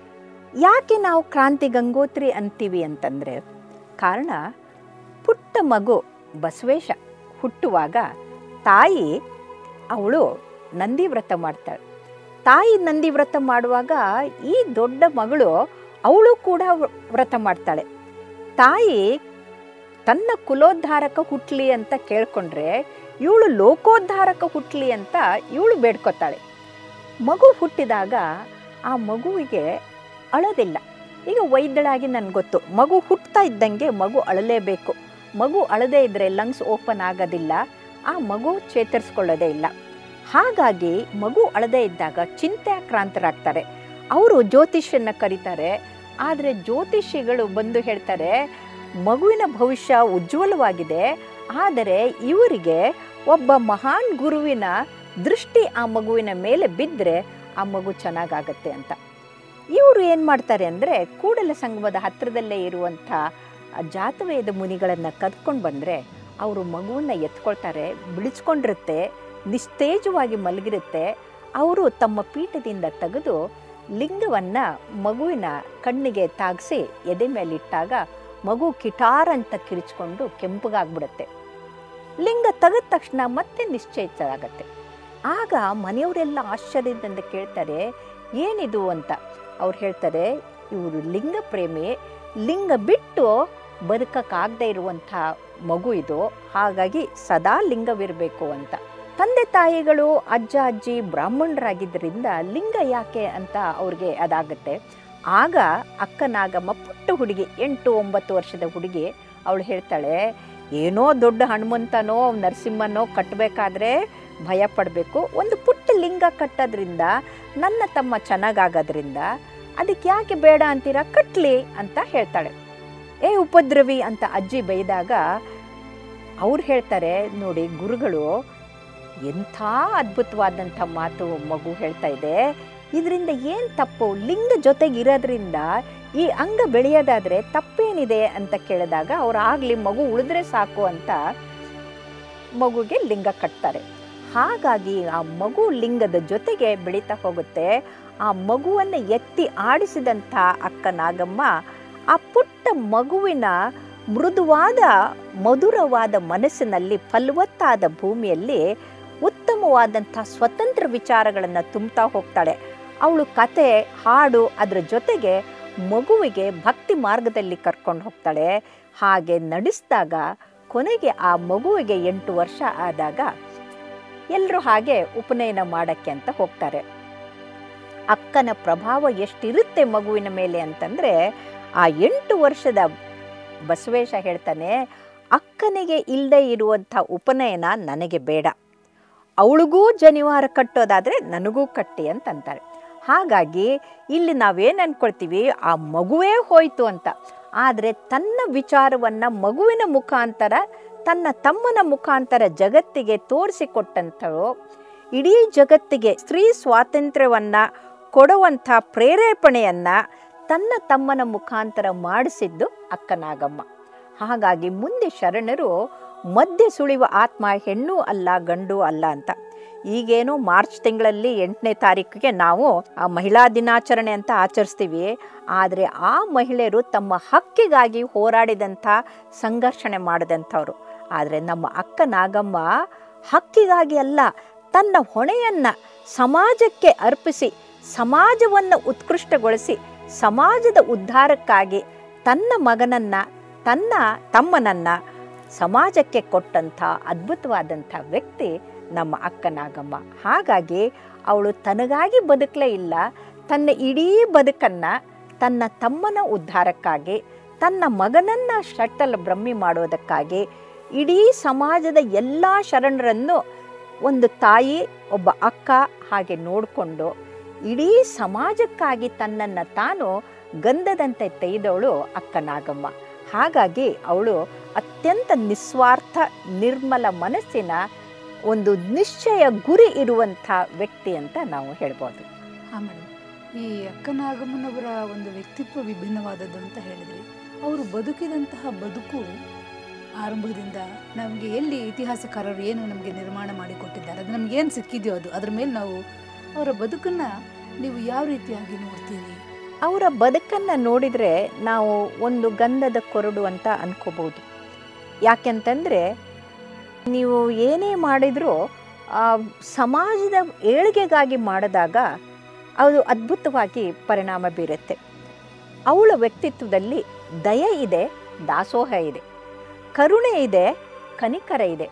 B: ಯಾಕೆ ನಾವು ಕ್ರಾಂತಿ ಗಂಗೋತ್ರಿ ಅಂತೀವಿ ಅಂತಂದರೆ ಕಾರಣ ಪುಟ್ಟ ಮಗು ಬಸವೇಶ ಹುಟ್ಟುವಾಗ ತಾಯಿ ಅವಳು ನಂದಿ ವ್ರತ ಮಾಡ್ತಾಳೆ ತಾಯಿ ನಂದಿ ವ್ರತ ಮಾಡುವಾಗ ಈ ದೊಡ್ಡ ಮಗಳು ಅವಳು ಕೂಡ ವ್ರತ ಮಾಡ್ತಾಳೆ ತಾಯಿ ತನ್ನ ಕುಲೋದ್ಧಾರಕ ಹುಟ್ಲಿ ಅಂತ ಕೇಳ್ಕೊಂಡ್ರೆ ಇವಳು ಲೋಕೋದ್ಧಾರಕ ಹುಟ್ಲಿ ಅಂತ ಇವಳು ಬೇಡ್ಕೊತಾಳೆ ಮಗು ಹುಟ್ಟಿದಾಗ ಆ ಮಗುವಿಗೆ ಅಳೋದಿಲ್ಲ ಈಗ ವೈದ್ಯಳಾಗಿ ನನಗೆ ಗೊತ್ತು ಮಗು ಹುಟ್ತಾ ಇದ್ದಂಗೆ ಮಗು ಅಳಲೇಬೇಕು ಮಗು ಅಳದೇ ಇದ್ದರೆ ಲಂಗ್ಸ್ ಓಪನ್ ಆಗೋದಿಲ್ಲ ಆ ಮಗು ಚೇತರಿಸ್ಕೊಳ್ಳೋದೇ ಇಲ್ಲ ಹಾಗಾಗಿ ಮಗು ಅಳದೇ ಇದ್ದಾಗ ಚಿಂತಾಕ್ರಾಂತರಾಗ್ತಾರೆ ಅವರು ಜ್ಯೋತಿಷ್ಯನ ಕರೀತಾರೆ ಆದರೆ ಜ್ಯೋತಿಷಿಗಳು ಬಂದು ಹೇಳ್ತಾರೆ ಮಗುವಿನ ಭವಿಷ್ಯ ಉಜ್ವಲವಾಗಿದೆ ಆದರೆ ಇವರಿಗೆ ಒಬ್ಬ ಮಹಾನ್ ಗುರುವಿನ ದೃಷ್ಟಿ ಆ ಮಗುವಿನ ಮೇಲೆ ಬಿದ್ದರೆ ಆ ಮಗು ಚೆನ್ನಾಗಾಗತ್ತೆ ಅಂತ ಇವರು ಏನು ಮಾಡ್ತಾರೆ ಅಂದರೆ ಕೂಡಲ ಸಂಗಮದ ಹತ್ತಿರದಲ್ಲೇ ಇರುವಂಥ ಜಾತವೇದ ಮುನಿಗಳನ್ನು ಕರ್ಕೊಂಡು ಬಂದರೆ ಅವರು ಮಗುವನ್ನು ಎತ್ಕೊಳ್ತಾರೆ ಬಿಳಿಸ್ಕೊಂಡಿರುತ್ತೆ ನಿಸ್ತೇಜವಾಗಿ ಮಲಗಿರುತ್ತೆ ಅವರು ತಮ್ಮ ಪೀಠದಿಂದ ತೆಗೆದು ಲಿಂಗವನ್ನು ಮಗುವಿನ ಕಣ್ಣಿಗೆ ತಾಗಿಸಿ ಎದೆ ಮೇಲೆ ಇಟ್ಟಾಗ ಮಗು ಕಿಟಾರ್ ಅಂತ ಕಿರಿಚ್ಕೊಂಡು ಕೆಂಪಗಾಗ್ಬಿಡುತ್ತೆ ಲಿಂಗ ತೆಗೆದ ತಕ್ಷಣ ಮತ್ತೆ ನಿಶ್ಚಯಿತ ಆಗತ್ತೆ ಆಗ ಮನೆಯವರೆಲ್ಲ ಆಶ್ಚರ್ಯದಿಂದ ಕೇಳ್ತಾರೆ ಏನಿದು ಅಂತ ಅವ್ರು ಹೇಳ್ತಾರೆ ಇವರು ಲಿಂಗ ಪ್ರೇಮಿ ಲಿಂಗ ಬಿಟ್ಟು ಬದುಕಕ್ಕಾಗದೇ ಇರುವಂಥ ಮಗು ಇದು ಹಾಗಾಗಿ ಸದಾ ಲಿಂಗವಿರಬೇಕು ಅಂತ ತಂದೆ ತಾಯಿಗಳು ಅಜ್ಜ ಅಜ್ಜಿ ಬ್ರಾಹ್ಮಣರಾಗಿದ್ದರಿಂದ ಲಿಂಗ ಯಾಕೆ ಅಂತ ಅವ್ರಿಗೆ ಅದಾಗುತ್ತೆ ಆಗ ಅಕ್ಕ ನಾಗಮ್ಮ ಪುಟ್ಟ ಹುಡುಗಿ ಎಂಟು ಒಂಬತ್ತು ವರ್ಷದ ಹುಡುಗಿ ಅವಳು ಹೇಳ್ತಾಳೆ ಏನೋ ದೊಡ್ಡ ಹನುಮಂತನೋ ನರಸಿಂಹನೋ ಕಟ್ಟಬೇಕಾದ್ರೆ ಭಯ ಪಡಬೇಕು ಒಂದು ಪುಟ್ಟ ಲಿಂಗ ಕಟ್ಟೋದ್ರಿಂದ ನನ್ನ ತಮ್ಮ ಚೆನ್ನಾಗಾಗೋದ್ರಿಂದ ಅದಕ್ಕೆ ಯಾಕೆ ಬೇಡ ಅಂತೀರಾ ಕಟ್ಲಿ ಅಂತ ಹೇಳ್ತಾಳೆ ಏ ಉಪದ್ರವಿ ಅಂತ ಅಜ್ಜಿ ಬೈದಾಗ ಅವ್ರು ಹೇಳ್ತಾರೆ ನೋಡಿ ಗುರುಗಳು ಎಂಥ ಅದ್ಭುತವಾದಂಥ ಮಾತು ಮಗು ಹೇಳ್ತಾ ಇದೆ ಇದರಿಂದ ಏನು ತಪ್ಪು ಲಿಂಗ ಜೊತೆಗಿರೋದ್ರಿಂದ ಈ ಅಂಗ ಬೆಳೆಯೋದಾದರೆ ತಪ್ಪೇನಿದೆ ಅಂತ ಕೇಳಿದಾಗ ಅವ್ರು ಆಗಲಿ ಮಗು ಉಳಿದ್ರೆ ಸಾಕು ಅಂತ ಮಗುಗೆ ಲಿಂಗ ಕಟ್ತಾರೆ ಹಾಗಾಗಿ ಆ ಮಗು ಲಿಂಗದ ಜೊತೆಗೆ ಬೆಳೀತಾ ಹೋಗುತ್ತೆ ಆ ಮಗುವನ್ನು ಎತ್ತಿ ಆಡಿಸಿದಂಥ ಅಕ್ಕ ನಾಗಮ್ಮ ಆ ಪುಟ್ಟ ಮಗುವಿನ ಮೃದುವಾದ ಮಧುರವಾದ ಮನಸ್ಸಿನಲ್ಲಿ ಫಲವತ್ತಾದ ಭೂಮಿಯಲ್ಲಿ ಉತ್ತಮವಾದಂಥ ಸ್ವತಂತ್ರ ವಿಚಾರಗಳನ್ನು ತುಂಬ್ತಾ ಹೋಗ್ತಾಳೆ ಅವಳು ಕತೆ ಹಾಡು ಅದರ ಜೊತೆಗೆ ಮಗುವಿಗೆ ಭಕ್ತಿ ಮಾರ್ಗದಲ್ಲಿ ಕರ್ಕೊಂಡು ಹೋಗ್ತಾಳೆ ಹಾಗೆ ನಡೆಸಿದಾಗ ಕೊನೆಗೆ ಆ ಮಗುವಿಗೆ ಎಂಟು ವರ್ಷ ಆದಾಗ ಎಲ್ಲರೂ ಹಾಗೆ ಉಪನಯನ ಮಾಡೋಕ್ಕೆ ಅಂತ ಹೋಗ್ತಾರೆ ಅಕ್ಕನ ಪ್ರಭಾವ ಎಷ್ಟಿರುತ್ತೆ ಮಗುವಿನ ಮೇಲೆ ಅಂತಂದರೆ ಆ ಎಂಟು ವರ್ಷದ ಬಸವೇಶ ಹೇಳ್ತಾನೆ ಅಕ್ಕನಿಗೆ ಇಲ್ಲದೆ ಇರುವಂಥ ಉಪನಯನ ನನಗೆ ಬೇಡ ಅವಳಿಗೂ ಜನಿವಾರ ಕಟ್ಟೋದಾದರೆ ನನಗೂ ಕಟ್ಟಿ ಅಂತ ಅಂತಾರೆ ಹಾಗಾಗಿ ಇಲ್ಲಿ ನಾವೇನು ಅಂದ್ಕೊಳ್ತೀವಿ ಆ ಮಗುವೇ ಹೋಯಿತು ಅಂತ ಆದರೆ ತನ್ನ ವಿಚಾರವನ್ನು ಮಗುವಿನ ಮುಖಾಂತರ ತನ್ನ ತಮ್ಮನ ಮುಖಾಂತರ ಜಗತ್ತಿಗೆ ತೋರಿಸಿಕೊಟ್ಟಂಥಳು ಇಡೀ ಜಗತ್ತಿಗೆ ಸ್ತ್ರೀ ಸ್ವಾತಂತ್ರ್ಯವನ್ನು ಕೊಡುವಂಥ ಪ್ರೇರೇಪಣೆಯನ್ನು ತನ್ನ ತಮ್ಮನ ಮುಖಾಂತರ ಮಾಡಿಸಿದ್ದು ಅಕ್ಕನಾಗಮ್ಮ ಹಾಗಾಗಿ ಮುಂದೆ ಶರಣರು ಮಧ್ಯೆ ಸುಳಿವ ಆತ್ಮ ಹೆಣ್ಣು ಅಲ್ಲ ಗಂಡು ಅಲ್ಲ ಅಂತ ಈಗೇನು ಮಾರ್ಚ್ ತಿಂಗಳಲ್ಲಿ ಎಂಟನೇ ತಾರೀಕಿಗೆ ನಾವು ಆ ಮಹಿಳಾ ದಿನಾಚರಣೆ ಅಂತ ಆಚರಿಸ್ತೀವಿ ಆದರೆ ಆ ಮಹಿಳೆಯರು ತಮ್ಮ ಹಕ್ಕಿಗಾಗಿ ಹೋರಾಡಿದಂಥ ಸಂಘರ್ಷಣೆ ಮಾಡಿದಂಥವ್ರು ಆದರೆ ನಮ್ಮ ಅಕ್ಕ ನಾಗಮ್ಮ ಹಕ್ಕಿಗಾಗಿ ಅಲ್ಲ ತನ್ನ ಹೊಣೆಯನ್ನು ಸಮಾಜಕ್ಕೆ ಅರ್ಪಿಸಿ ಸಮಾಜವನ್ನು ಉತ್ಕೃಷ್ಟಗೊಳಿಸಿ ಸಮಾಜದ ಉದ್ಧಾರಕ್ಕಾಗಿ ತನ್ನ ಮಗನನ್ನು ತನ್ನ ತಮ್ಮನನ್ನು ಸಮಾಜಕ್ಕೆ ಕೊಟ್ಟಂಥ ಅದ್ಭುತವಾದಂಥ ವ್ಯಕ್ತಿ ನಮ್ಮ ಅಕ್ಕ ನಾಗಮ್ಮ ಹಾಗಾಗಿ ಅವಳು ತನಗಾಗಿ ಬದುಕಲೇ ಇಲ್ಲ ತನ್ನ ಇಡೀ ಬದುಕನ್ನು ತನ್ನ ತಮ್ಮನ ಉದ್ಧಾರಕ್ಕಾಗಿ ತನ್ನ ಮಗನನ್ನು ಶಟ್ಟಲ್ ಬ್ರಹ್ಮಿ ಮಾಡೋದಕ್ಕಾಗಿ ಇಡೀ ಸಮಾಜದ ಎಲ್ಲ ಶರಣರನ್ನು ಒಂದು ತಾಯಿ ಒಬ್ಬ ಅಕ್ಕ ಹಾಗೆ ನೋಡಿಕೊಂಡು ಇಡೀ ಸಮಾಜಕ್ಕಾಗಿ ತನ್ನನ್ನು ತಾನು ಗಂಧದಂತೆ ತೆಗೆದವಳು ಅಕ್ಕ ನಾಗಮ್ಮ ಹಾಗಾಗಿ ಅವಳು ಅತ್ಯಂತ ನಿಸ್ವಾರ್ಥ ನಿರ್ಮಲ ಮನಸ್ಸಿನ ಒಂದು ನಿಶ್ಚಯ ಗುರಿ ಇರುವಂಥ ವ್ಯಕ್ತಿ ಅಂತ ನಾವು ಹೇಳ್ಬೋದು
A: ಹಾಂ ಮೇಡಮ್ ಈ ಅಕ್ಕನಾಗಮ್ಮನವರ ಒಂದು ವ್ಯಕ್ತಿತ್ವ ವಿಭಿನ್ನವಾದದ್ದು ಅಂತ ಹೇಳಿದ್ರಿ ಅವರು ಬದುಕಿದಂತಹ ಬದುಕು ಆರಂಭದಿಂದ ನಮಗೆ ಎಲ್ಲಿ ಇತಿಹಾಸಕಾರರು ಏನು ನಮಗೆ ನಿರ್ಮಾಣ ಮಾಡಿಕೊಟ್ಟಿದ್ದಾರೆ ಅದು ನಮ್ಗೆ ಏನು ಸಿಕ್ಕಿದೆಯೋ ಅದು ಅದ್ರ ಮೇಲೆ ನಾವು ಅವರ ಬದುಕನ್ನು ನೀವು ಯಾವ ರೀತಿಯಾಗಿ ನೋಡ್ತೀರಿ
B: ಅವರ ಬದುಕನ್ನು ನೋಡಿದರೆ ನಾವು ಒಂದು ಗಂಧದ ಕೊರಡು ಅಂತ ಅನ್ಕೋಬೋದು ಯಾಕೆಂತಂದರೆ ನೀವು ಏನೇ ಮಾಡಿದರೂ ಆ ಸಮಾಜದ ಏಳಿಗೆಗಾಗಿ ಮಾಡಿದಾಗ ಅದು ಅದ್ಭುತವಾಗಿ ಪರಿಣಾಮ ಬೀರುತ್ತೆ ಅವಳ ವ್ಯಕ್ತಿತ್ವದಲ್ಲಿ ದಯೆ ಇದೆ ದಾಸೋಹ ಇದೆ ಕರುಣೆ ಇದೆ ಕನಿಕರ ಇದೆ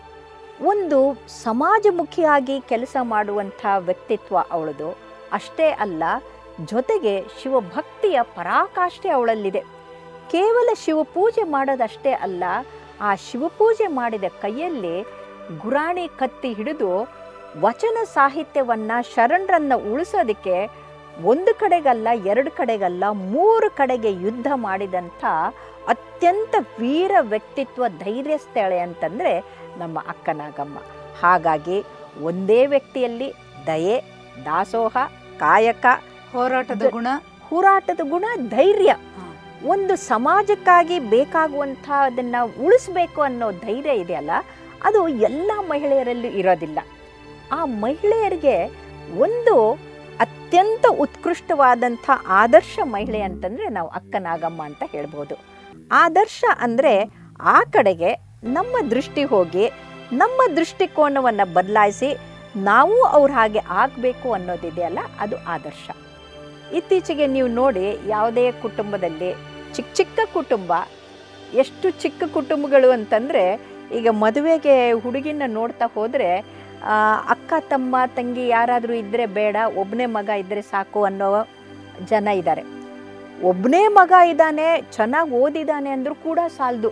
B: ಒಂದು ಸಮಾಜಮುಖಿಯಾಗಿ ಕೆಲಸ ಮಾಡುವಂಥ ವ್ಯಕ್ತಿತ್ವ ಅವಳದು ಅಷ್ಟೇ ಅಲ್ಲ ಜೊತೆಗೆ ಶಿವಭಕ್ತಿಯ ಪರಾಕಾಷ್ಠೆ ಅವಳಲ್ಲಿದೆ ಕೇವಲ ಶಿವಪೂಜೆ ಮಾಡೋದಷ್ಟೇ ಅಲ್ಲ ಆ ಶಿವಪೂಜೆ ಮಾಡಿದ ಕೈಯಲ್ಲಿ ಗುರಾಣಿ ಕತ್ತಿ ಹಿಡಿದು ವಚನ ಸಾಹಿತ್ಯವನ್ನು ಶರಣರನ್ನು ಉಳಿಸೋದಕ್ಕೆ ಒಂದು ಕಡೆಗಲ್ಲ ಎರಡು ಕಡೆಗಲ್ಲ ಮೂರು ಕಡೆಗೆ ಯುದ್ಧ ಮಾಡಿದಂಥ ಅತ್ಯಂತ ವೀರ ವ್ಯಕ್ತಿತ್ವ ಧೈರ್ಯಸ್ಥಳೆ ಅಂತಂದರೆ ನಮ್ಮ ಅಕ್ಕನಾಗಮ್ಮ ಹಾಗಾಗಿ ಒಂದೇ ವ್ಯಕ್ತಿಯಲ್ಲಿ ದಯೆ ದಾಸೋಹ ಕಾಯಕ
A: ಹೋರಾಟದ ಗುಣ
B: ಹೋರಾಟದ ಗುಣ ಧೈರ್ಯ
A: ಹಾ.
B: ಒಂದು ಸಮಾಜಕ್ಕಾಗಿ ಬೇಕಾಗುವಂಥ ಅದನ್ನು ಉಳಿಸ್ಬೇಕು ಅನ್ನೋ ಧೈರ್ಯ ಇದೆಯಲ್ಲ ಅದು ಎಲ್ಲ ಮಹಿಳೆಯರಲ್ಲೂ ಇರೋದಿಲ್ಲ ಆ ಮಹಿಳೆಯರಿಗೆ ಒಂದು ಅತ್ಯಂತ ಉತ್ಕೃಷ್ಟವಾದಂಥ ಆದರ್ಶ ಮಹಿಳೆ ಅಂತಂದರೆ ನಾವು ಅಕ್ಕನಾಗಮ್ಮ ಅಂತ ಹೇಳ್ಬೋದು ಆದರ್ಶ ಅಂದರೆ ಆ ಕಡೆಗೆ ನಮ್ಮ ದೃಷ್ಟಿ ಹೋಗಿ ನಮ್ಮ ದೃಷ್ಟಿಕೋನವನ್ನು ಬದಲಾಯಿಸಿ ನಾವು ಅವ್ರ ಹಾಗೆ ಆಗಬೇಕು ಅನ್ನೋದಿದೆಯಲ್ಲ ಅದು ಆದರ್ಶ ಇತ್ತೀಚೆಗೆ ನೀವು ನೋಡಿ ಯಾವುದೇ ಕುಟುಂಬದಲ್ಲಿ ಚಿಕ್ಕ ಚಿಕ್ಕ ಕುಟುಂಬ ಎಷ್ಟು ಚಿಕ್ಕ ಕುಟುಂಬಗಳು ಅಂತಂದರೆ ಈಗ ಮದುವೆಗೆ ಹುಡುಗಿನ ನೋಡ್ತಾ ಹೋದರೆ ಅಕ್ಕ ತಮ್ಮ ತಂಗಿ ಯಾರಾದರೂ ಇದ್ದರೆ ಬೇಡ ಒಬ್ಬನೇ ಮಗ ಇದ್ದರೆ ಸಾಕು ಅನ್ನೋ ಜನ ಇದ್ದಾರೆ ಒಬ್ಬನೇ ಮಗ ಇದ್ದಾನೆ ಚೆನ್ನಾಗಿ ಓದಿದ್ದಾನೆ ಅಂದರೂ ಕೂಡ ಸಾಲದು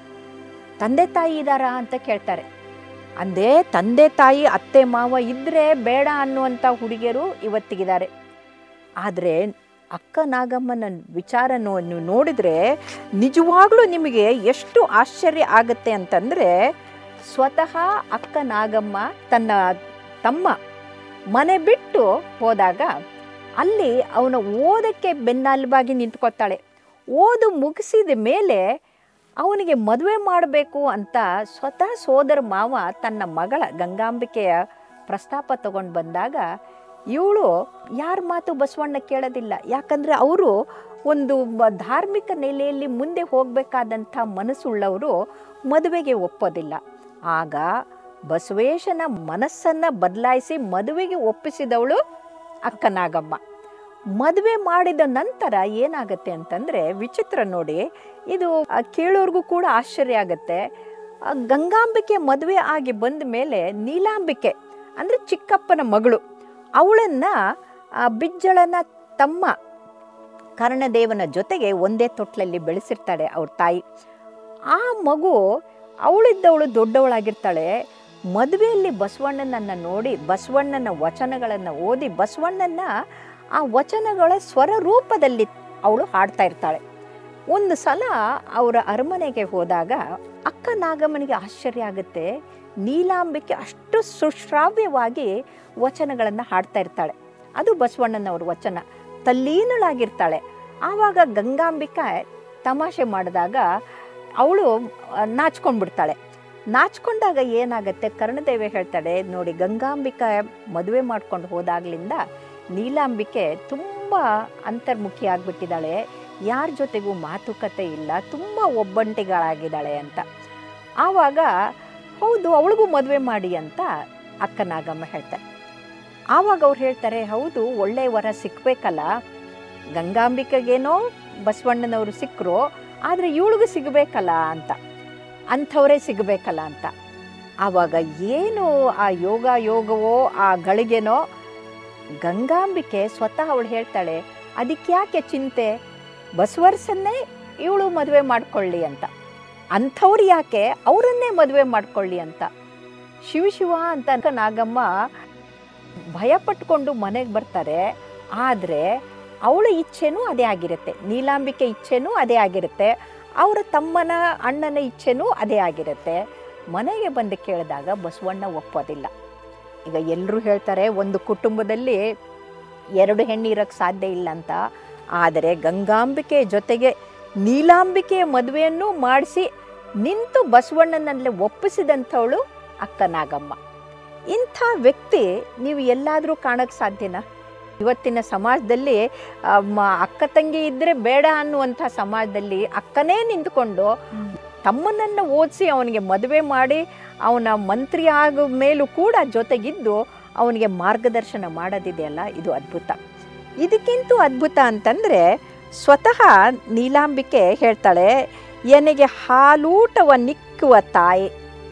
B: ತಂದೆ ತಾಯಿ ಇದ್ದಾರಾ ಅಂತ ಕೇಳ್ತಾರೆ ಅಂದೇ ತಂದೆ ತಾಯಿ ಅತ್ತೆ ಮಾವ ಇದ್ದರೆ ಬೇಡ ಅನ್ನುವಂಥ ಹುಡುಗಿಯರು ಇವತ್ತಿಗಿದ್ದಾರೆ ಆದರೆ ಅಕ್ಕ ನಾಗಮ್ಮನ ವಿಚಾರ ನೋ- ನೀವು ನೋಡಿದರೆ ನಿಜವಾಗ್ಲೂ ನಿಮಗೆ ಎಷ್ಟು ಆಶ್ಚರ್ಯ ಆಗುತ್ತೆ ಅಂತಂದರೆ ಸ್ವತಃ ಅಕ್ಕ ನಾಗಮ್ಮ ತನ್ನ ತಮ್ಮ ಮನೆ ಬಿಟ್ಟು ಹೋದಾಗ ಅಲ್ಲಿ ಅವನ ಓದಕ್ಕೆ ಬೆನ್ನೆಲುಬಾಗಿ ನಿಂತ್ಕೊತಾಳೆ ಓದು ಮುಗಿಸಿದ ಮೇಲೆ ಅವನಿಗೆ ಮದುವೆ ಮಾಡಬೇಕು ಅಂತ ಸ್ವತಃ ಸೋದರ ಮಾವ ತನ್ನ ಮಗಳ ಗಂಗಾಂಬಿಕೆಯ ಪ್ರಸ್ತಾಪ ತಗೊಂಡು ಬಂದಾಗ ಇವಳು ಯಾರ ಮಾತು ಬಸವಣ್ಣ ಕೇಳೋದಿಲ್ಲ ಯಾಕಂದರೆ ಅವರು ಒಂದು ಬ- ಧಾರ್ಮಿಕ ನೆಲೆಯಲ್ಲಿ ಮುಂದೆ ಹೋಗಬೇಕಾದಂಥ ಮನಸ್ಸುಳ್ಳವರು ಮದುವೆಗೆ ಒಪ್ಪೋದಿಲ್ಲ ಆಗ ಬಸವೇಶನ ಮನಸ್ಸನ್ನು ಬದಲಾಯಿಸಿ ಮದುವೆಗೆ ಒಪ್ಪಿಸಿದವಳು ಅಕ್ಕನಾಗಮ್ಮ ಮದುವೆ ಮಾಡಿದ ನಂತರ ಏನಾಗತ್ತೆ ಅಂತಂದರೆ ವಿಚಿತ್ರ ನೋಡಿ ಇದು ಆ, ಕೇಳೋರ್ಗೂ ಕೂಡ ಆಶ್ಚರ್ಯ ಆಗತ್ತೆ ಆ, ಗಂಗಾಂಬಿಕೆ ಮದುವೆ ಆಗಿ ಬಂದ ಮೇಲೆ ನೀಲಾಂಬಿಕೆ ಅಂದರೆ ಚಿಕ್ಕಪ್ಪನ ಮಗಳು ಅವಳನ್ನು ಬಿಜ್ಜಳನ ತಮ್ಮ ಕರ್ಣದೇವನ ಜೊತೆಗೆ ಒಂದೇ ತೊಟ್ಲಲ್ಲಿ ಬೆಳೆಸಿರ್ತಾಳೆ ಅವ್ರ ತಾಯಿ ಆ ಮಗು ಅವಳಿದ್ದವಳು ದೊಡ್ಡವಳಾಗಿರ್ತಾಳೆ ಮದುವೆಯಲ್ಲಿ ಬಸವಣ್ಣನನ್ನು ನೋಡಿ ಬಸವಣ್ಣನ ವಚನಗಳನ್ನು ಓದಿ ಬಸವಣ್ಣನ ಆ ವಚನಗಳ ಸ್ವರ ರೂಪದಲ್ಲಿ ಅವಳು ಹಾಡ್ತಾ ಇರ್ತಾಳೆ ಒಂದು ಸಲ ಅವರ ಅರಮನೆಗೆ ಹೋದಾಗ ಅಕ್ಕ ನಾಗಮ್ಮನಿಗೆ ಆಶ್ಚರ್ಯ ಆಗುತ್ತೆ ನೀಲಾಂಬಿಕೆ ಅಷ್ಟು ಸುಶ್ರಾವ್ಯವಾಗಿ ವಚನಗಳನ್ನು ಹಾಡ್ತಾ ಇರ್ತಾಳೆ ಅದು ಬಸವಣ್ಣನವ್ರ ವಚನ ತಲ್ಲೀನಳಾಗಿರ್ತಾಳೆ ಆವಾಗ ಗಂಗಾಂಬಿಕಾ ತಮಾಷೆ ಮಾಡಿದಾಗ ಅವಳು ನಾಚ್ಕೊಂಡ್ಬಿಡ್ತಾಳೆ ನಾಚ್ಕೊಂಡಾಗ ಏನಾಗುತ್ತೆ ಕರ್ಣದೇವೆ ಹೇಳ್ತಾಳೆ ನೋಡಿ ಗಂಗಾಂಬಿಕಾ ಮದುವೆ ಮಾಡ್ಕೊಂಡು ಹೋದಾಗ್ಲಿಂದ ನೀಲಾಂಬಿಕೆ ತುಂಬ ಅಂತರ್ಮುಖಿ ಆಗಿಬಿಟ್ಟಿದ್ದಾಳೆ ಯಾರ ಜೊತೆಗೂ ಮಾತುಕತೆ ಇಲ್ಲ ತುಂಬ ಒಬ್ಬಂಟಿಗಳಾಗಿದ್ದಾಳೆ ಅಂತ ಆವಾಗ ಹೌದು ಅವಳಿಗೂ ಮದುವೆ ಮಾಡಿ ಅಂತ ಅಕ್ಕನಾಗಮ್ಮ ಹೇಳ್ತಾರೆ ಆವಾಗ ಅವ್ರು ಹೇಳ್ತಾರೆ ಹೌದು ಒಳ್ಳೆ ವರ ಸಿಕ್ಕಬೇಕಲ್ಲ ಗಂಗಾಂಬಿಕೆಗೇನೋ ಬಸವಣ್ಣನವರು ಸಿಕ್ಕರು ಆದರೆ ಇವಳಿಗೂ ಸಿಗಬೇಕಲ್ಲ ಅಂತ ಅಂಥವರೇ ಸಿಗಬೇಕಲ್ಲ ಅಂತ ಆವಾಗ ಏನು ಆ ಯೋಗ ಯೋಗವೋ ಆ ಗಳಿಗೆನೋ ಗಂಗಾಂಬಿಕೆ ಸ್ವತಃ ಅವಳು ಹೇಳ್ತಾಳೆ ಅದಕ್ಕೆ ಯಾಕೆ ಚಿಂತೆ ಬಸವರ್ಸನ್ನೇ ಇವಳು ಮದುವೆ ಮಾಡ್ಕೊಳ್ಳಿ ಅಂತ ಅಂಥವ್ರು ಯಾಕೆ ಅವರನ್ನೇ ಮದುವೆ ಮಾಡ್ಕೊಳ್ಳಿ ಅಂತ ಶಿವ ಶಿವ ಅಂತ ನಾಗಮ್ಮ ಭಯಪಟ್ಕೊಂಡು ಮನೆಗೆ ಬರ್ತಾರೆ ಆದರೆ ಅವಳ ಇಚ್ಛೆನೂ ಅದೇ ಆಗಿರುತ್ತೆ ನೀಲಾಂಬಿಕೆ ಇಚ್ಛೆನೂ ಅದೇ ಆಗಿರುತ್ತೆ ಅವರ ತಮ್ಮನ ಅಣ್ಣನ ಇಚ್ಛೆನೂ ಅದೇ ಆಗಿರುತ್ತೆ ಮನೆಗೆ ಬಂದು ಕೇಳಿದಾಗ ಬಸವಣ್ಣ ಒಪ್ಪೋದಿಲ್ಲ ಈಗ ಎಲ್ಲರೂ ಹೇಳ್ತಾರೆ ಒಂದು ಕುಟುಂಬದಲ್ಲಿ ಎರಡು ಹೆಣ್ಣು ಇರೋಕ್ಕೆ ಸಾಧ್ಯ ಇಲ್ಲ ಅಂತ ಆದರೆ ಗಂಗಾಂಬಿಕೆ ಜೊತೆಗೆ ನೀಲಾಂಬಿಕೆಯ ಮದುವೆಯನ್ನು ಮಾಡಿಸಿ ನಿಂತು ಬಸವಣ್ಣನಲ್ಲೇ ಒಪ್ಪಿಸಿದಂಥವಳು ಅಕ್ಕನಾಗಮ್ಮ ಇಂಥ ವ್ಯಕ್ತಿ ನೀವು ಎಲ್ಲಾದರೂ ಕಾಣಕ್ಕೆ ಸಾಧ್ಯನಾ ಇವತ್ತಿನ ಸಮಾಜದಲ್ಲಿ ಆ, ಮ- ಅಕ್ಕ ತಂಗಿ ಇದ್ದರೆ ಬೇಡ ಅನ್ನುವಂಥ ಸಮಾಜದಲ್ಲಿ ಅಕ್ಕನೇ ನಿಂತ್ಕೊಂಡು ತಮ್ಮನನ್ನು ಓದಿಸಿ ಅವನಿಗೆ ಮದುವೆ ಮಾಡಿ ಅವನ ಮಂತ್ರಿ ಆಗೋ ಮೇಲೂ ಕೂಡ ಜೊತೆಗಿದ್ದು ಅವನಿಗೆ ಮಾರ್ಗದರ್ಶನ ಮಾಡೋದಿದೆಯಲ್ಲ ಇದು ಅದ್ಭುತ ಇದಕ್ಕಿಂತ ಅದ್ಭುತ ಅಂತಂದರೆ ಸ್ವತಃ ನೀಲಾಂಬಿಕೆ ಹೇಳ್ತಾಳೆ ಎನಗೆ ಹಾಲೂಟವನ್ನಿಕ್ಕುವ ತಾಯಿ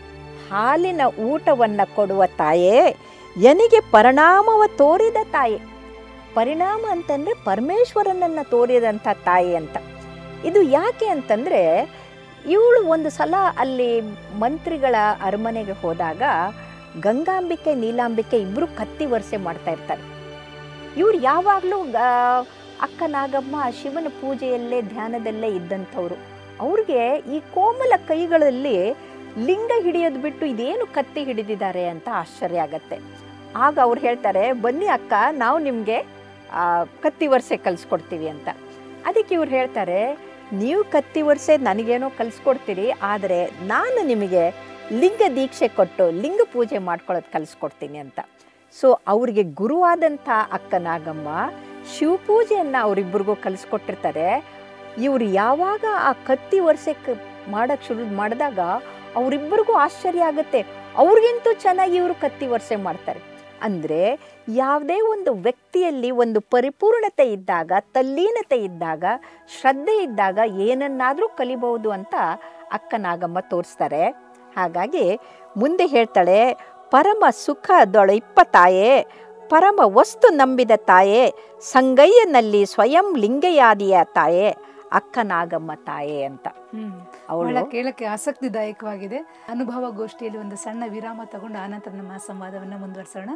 B: ಹಾಲಿನ ಊಟವನ್ನು ಕೊಡುವ ತಾಯೇ ಎನಿಗೆ ಪರಿಣಾಮವ ತೋರಿದ ತಾಯಿ ಪರಿಣಾಮ ಅಂತಂದರೆ ಪರಮೇಶ್ವರನನ್ನು ತೋರಿದಂಥ ತಾಯಿ ಅಂತ ಇದು ಯಾಕೆ ಅಂತಂದರೆ ಇವಳು ಒಂದು ಸಲ ಅಲ್ಲಿ ಮಂತ್ರಿಗಳ ಅರಮನೆಗೆ ಹೋದಾಗ ಗಂಗಾಂಬಿಕೆ ನೀಲಾಂಬಿಕೆ ಇಬ್ಬರು ಕತ್ತಿ ವರ್ಷೆ ಮಾಡ್ತಾ ಇರ್ತಾರೆ ಇವ್ರು ಯಾವಾಗಲೂ ಅಕ್ಕ ನಾಗಮ್ಮ ಶಿವನ ಪೂಜೆಯಲ್ಲೇ ಧ್ಯಾನದಲ್ಲೇ ಇದ್ದಂಥವ್ರು ಅವ್ರಿಗೆ ಈ ಕೋಮಲ ಕೈಗಳಲ್ಲಿ ಲಿಂಗ ಹಿಡಿಯೋದು ಬಿಟ್ಟು ಇದೇನು ಕತ್ತಿ ಹಿಡಿದಿದ್ದಾರೆ ಅಂತ ಆಶ್ಚರ್ಯ ಆಗತ್ತೆ ಆಗ ಅವ್ರು ಹೇಳ್ತಾರೆ ಬನ್ನಿ ಅಕ್ಕ ನಾವು ನಿಮಗೆ ಕತ್ತಿ ವರ್ಷೆ ಕಲಿಸ್ಕೊಡ್ತೀವಿ ಅಂತ ಅದಕ್ಕೆ ಇವ್ರು ಹೇಳ್ತಾರೆ ನೀವು ಕತ್ತಿ ವರ್ಷೆ ನನಗೇನೋ ಕಲಿಸ್ಕೊಡ್ತೀರಿ ಆದರೆ ನಾನು ನಿಮಗೆ ಲಿಂಗ ದೀಕ್ಷೆ ಕೊಟ್ಟು ಲಿಂಗ ಪೂಜೆ ಮಾಡ್ಕೊಳ್ಳೋದು ಕಲಿಸ್ಕೊಡ್ತೀನಿ ಅಂತ ಸೊ ಅವ್ರಿಗೆ ಗುರುವಾದಂಥ ಅಕ್ಕ ನಾಗಮ್ಮ ಶಿವಪೂಜೆಯನ್ನು ಅವರಿಬ್ಬರಿಗೂ ಕಲಿಸ್ಕೊಟ್ಟಿರ್ತಾರೆ ಇವರು ಯಾವಾಗ ಆ ಕತ್ತಿ ವರ್ಷಕ್ಕೆ ಮಾಡೋಕ್ಕೆ ಶುರು ಮಾಡಿದಾಗ ಅವರಿಬ್ಬರಿಗೂ ಆಶ್ಚರ್ಯ ಆಗುತ್ತೆ ಅವ್ರಿಗಿಂತೂ ಚೆನ್ನಾಗಿ ಇವರು ಕತ್ತಿ ವರ್ಷೆ ಮಾಡ್ತಾರೆ ಅಂದರೆ ಯಾವುದೇ ಒಂದು ವ್ಯಕ್ತಿಯಲ್ಲಿ ಒಂದು ಪರಿಪೂರ್ಣತೆ ಇದ್ದಾಗ ತಲ್ಲೀನತೆ ಇದ್ದಾಗ ಶ್ರದ್ಧೆ ಇದ್ದಾಗ ಏನನ್ನಾದರೂ ಕಲಿಬಹುದು ಅಂತ ಅಕ್ಕ ನಾಗಮ್ಮ ತೋರಿಸ್ತಾರೆ ಹಾಗಾಗಿ ಮುಂದೆ ಹೇಳ್ತಾಳೆ ಪರಮ ಸುಖದೊಳಿಪ್ಪ ತಾಯೇ ಪರಮ ವಸ್ತು ನಂಬಿದ ತಾಯೇ ಸಂಗಯ್ಯನಲ್ಲಿ ಸ್ವಯಂ ಲಿಂಗಯಾದಿಯ ತಾಯೇ ಅಕ್ಕ ನಾಗಮ್ಮ ತಾಯೇ ಅಂತ
A: ಹ್ಮ್
B: ಅವಳು
A: ಬಹಳ ಕೇಳಕ್ಕೆ ಆಸಕ್ತಿದಾಯಕವಾಗಿದೆ ಅನುಭವ ಗೋಷ್ಠಿಯಲ್ಲಿ ಒಂದು ಸಣ್ಣ ವಿರಾಮ ತಗೊಂಡು ಆನಂತರ ನಮ್ಮ ಸಂವಾದವನ್ನು ಮುಂದುವರಿಸೋಣ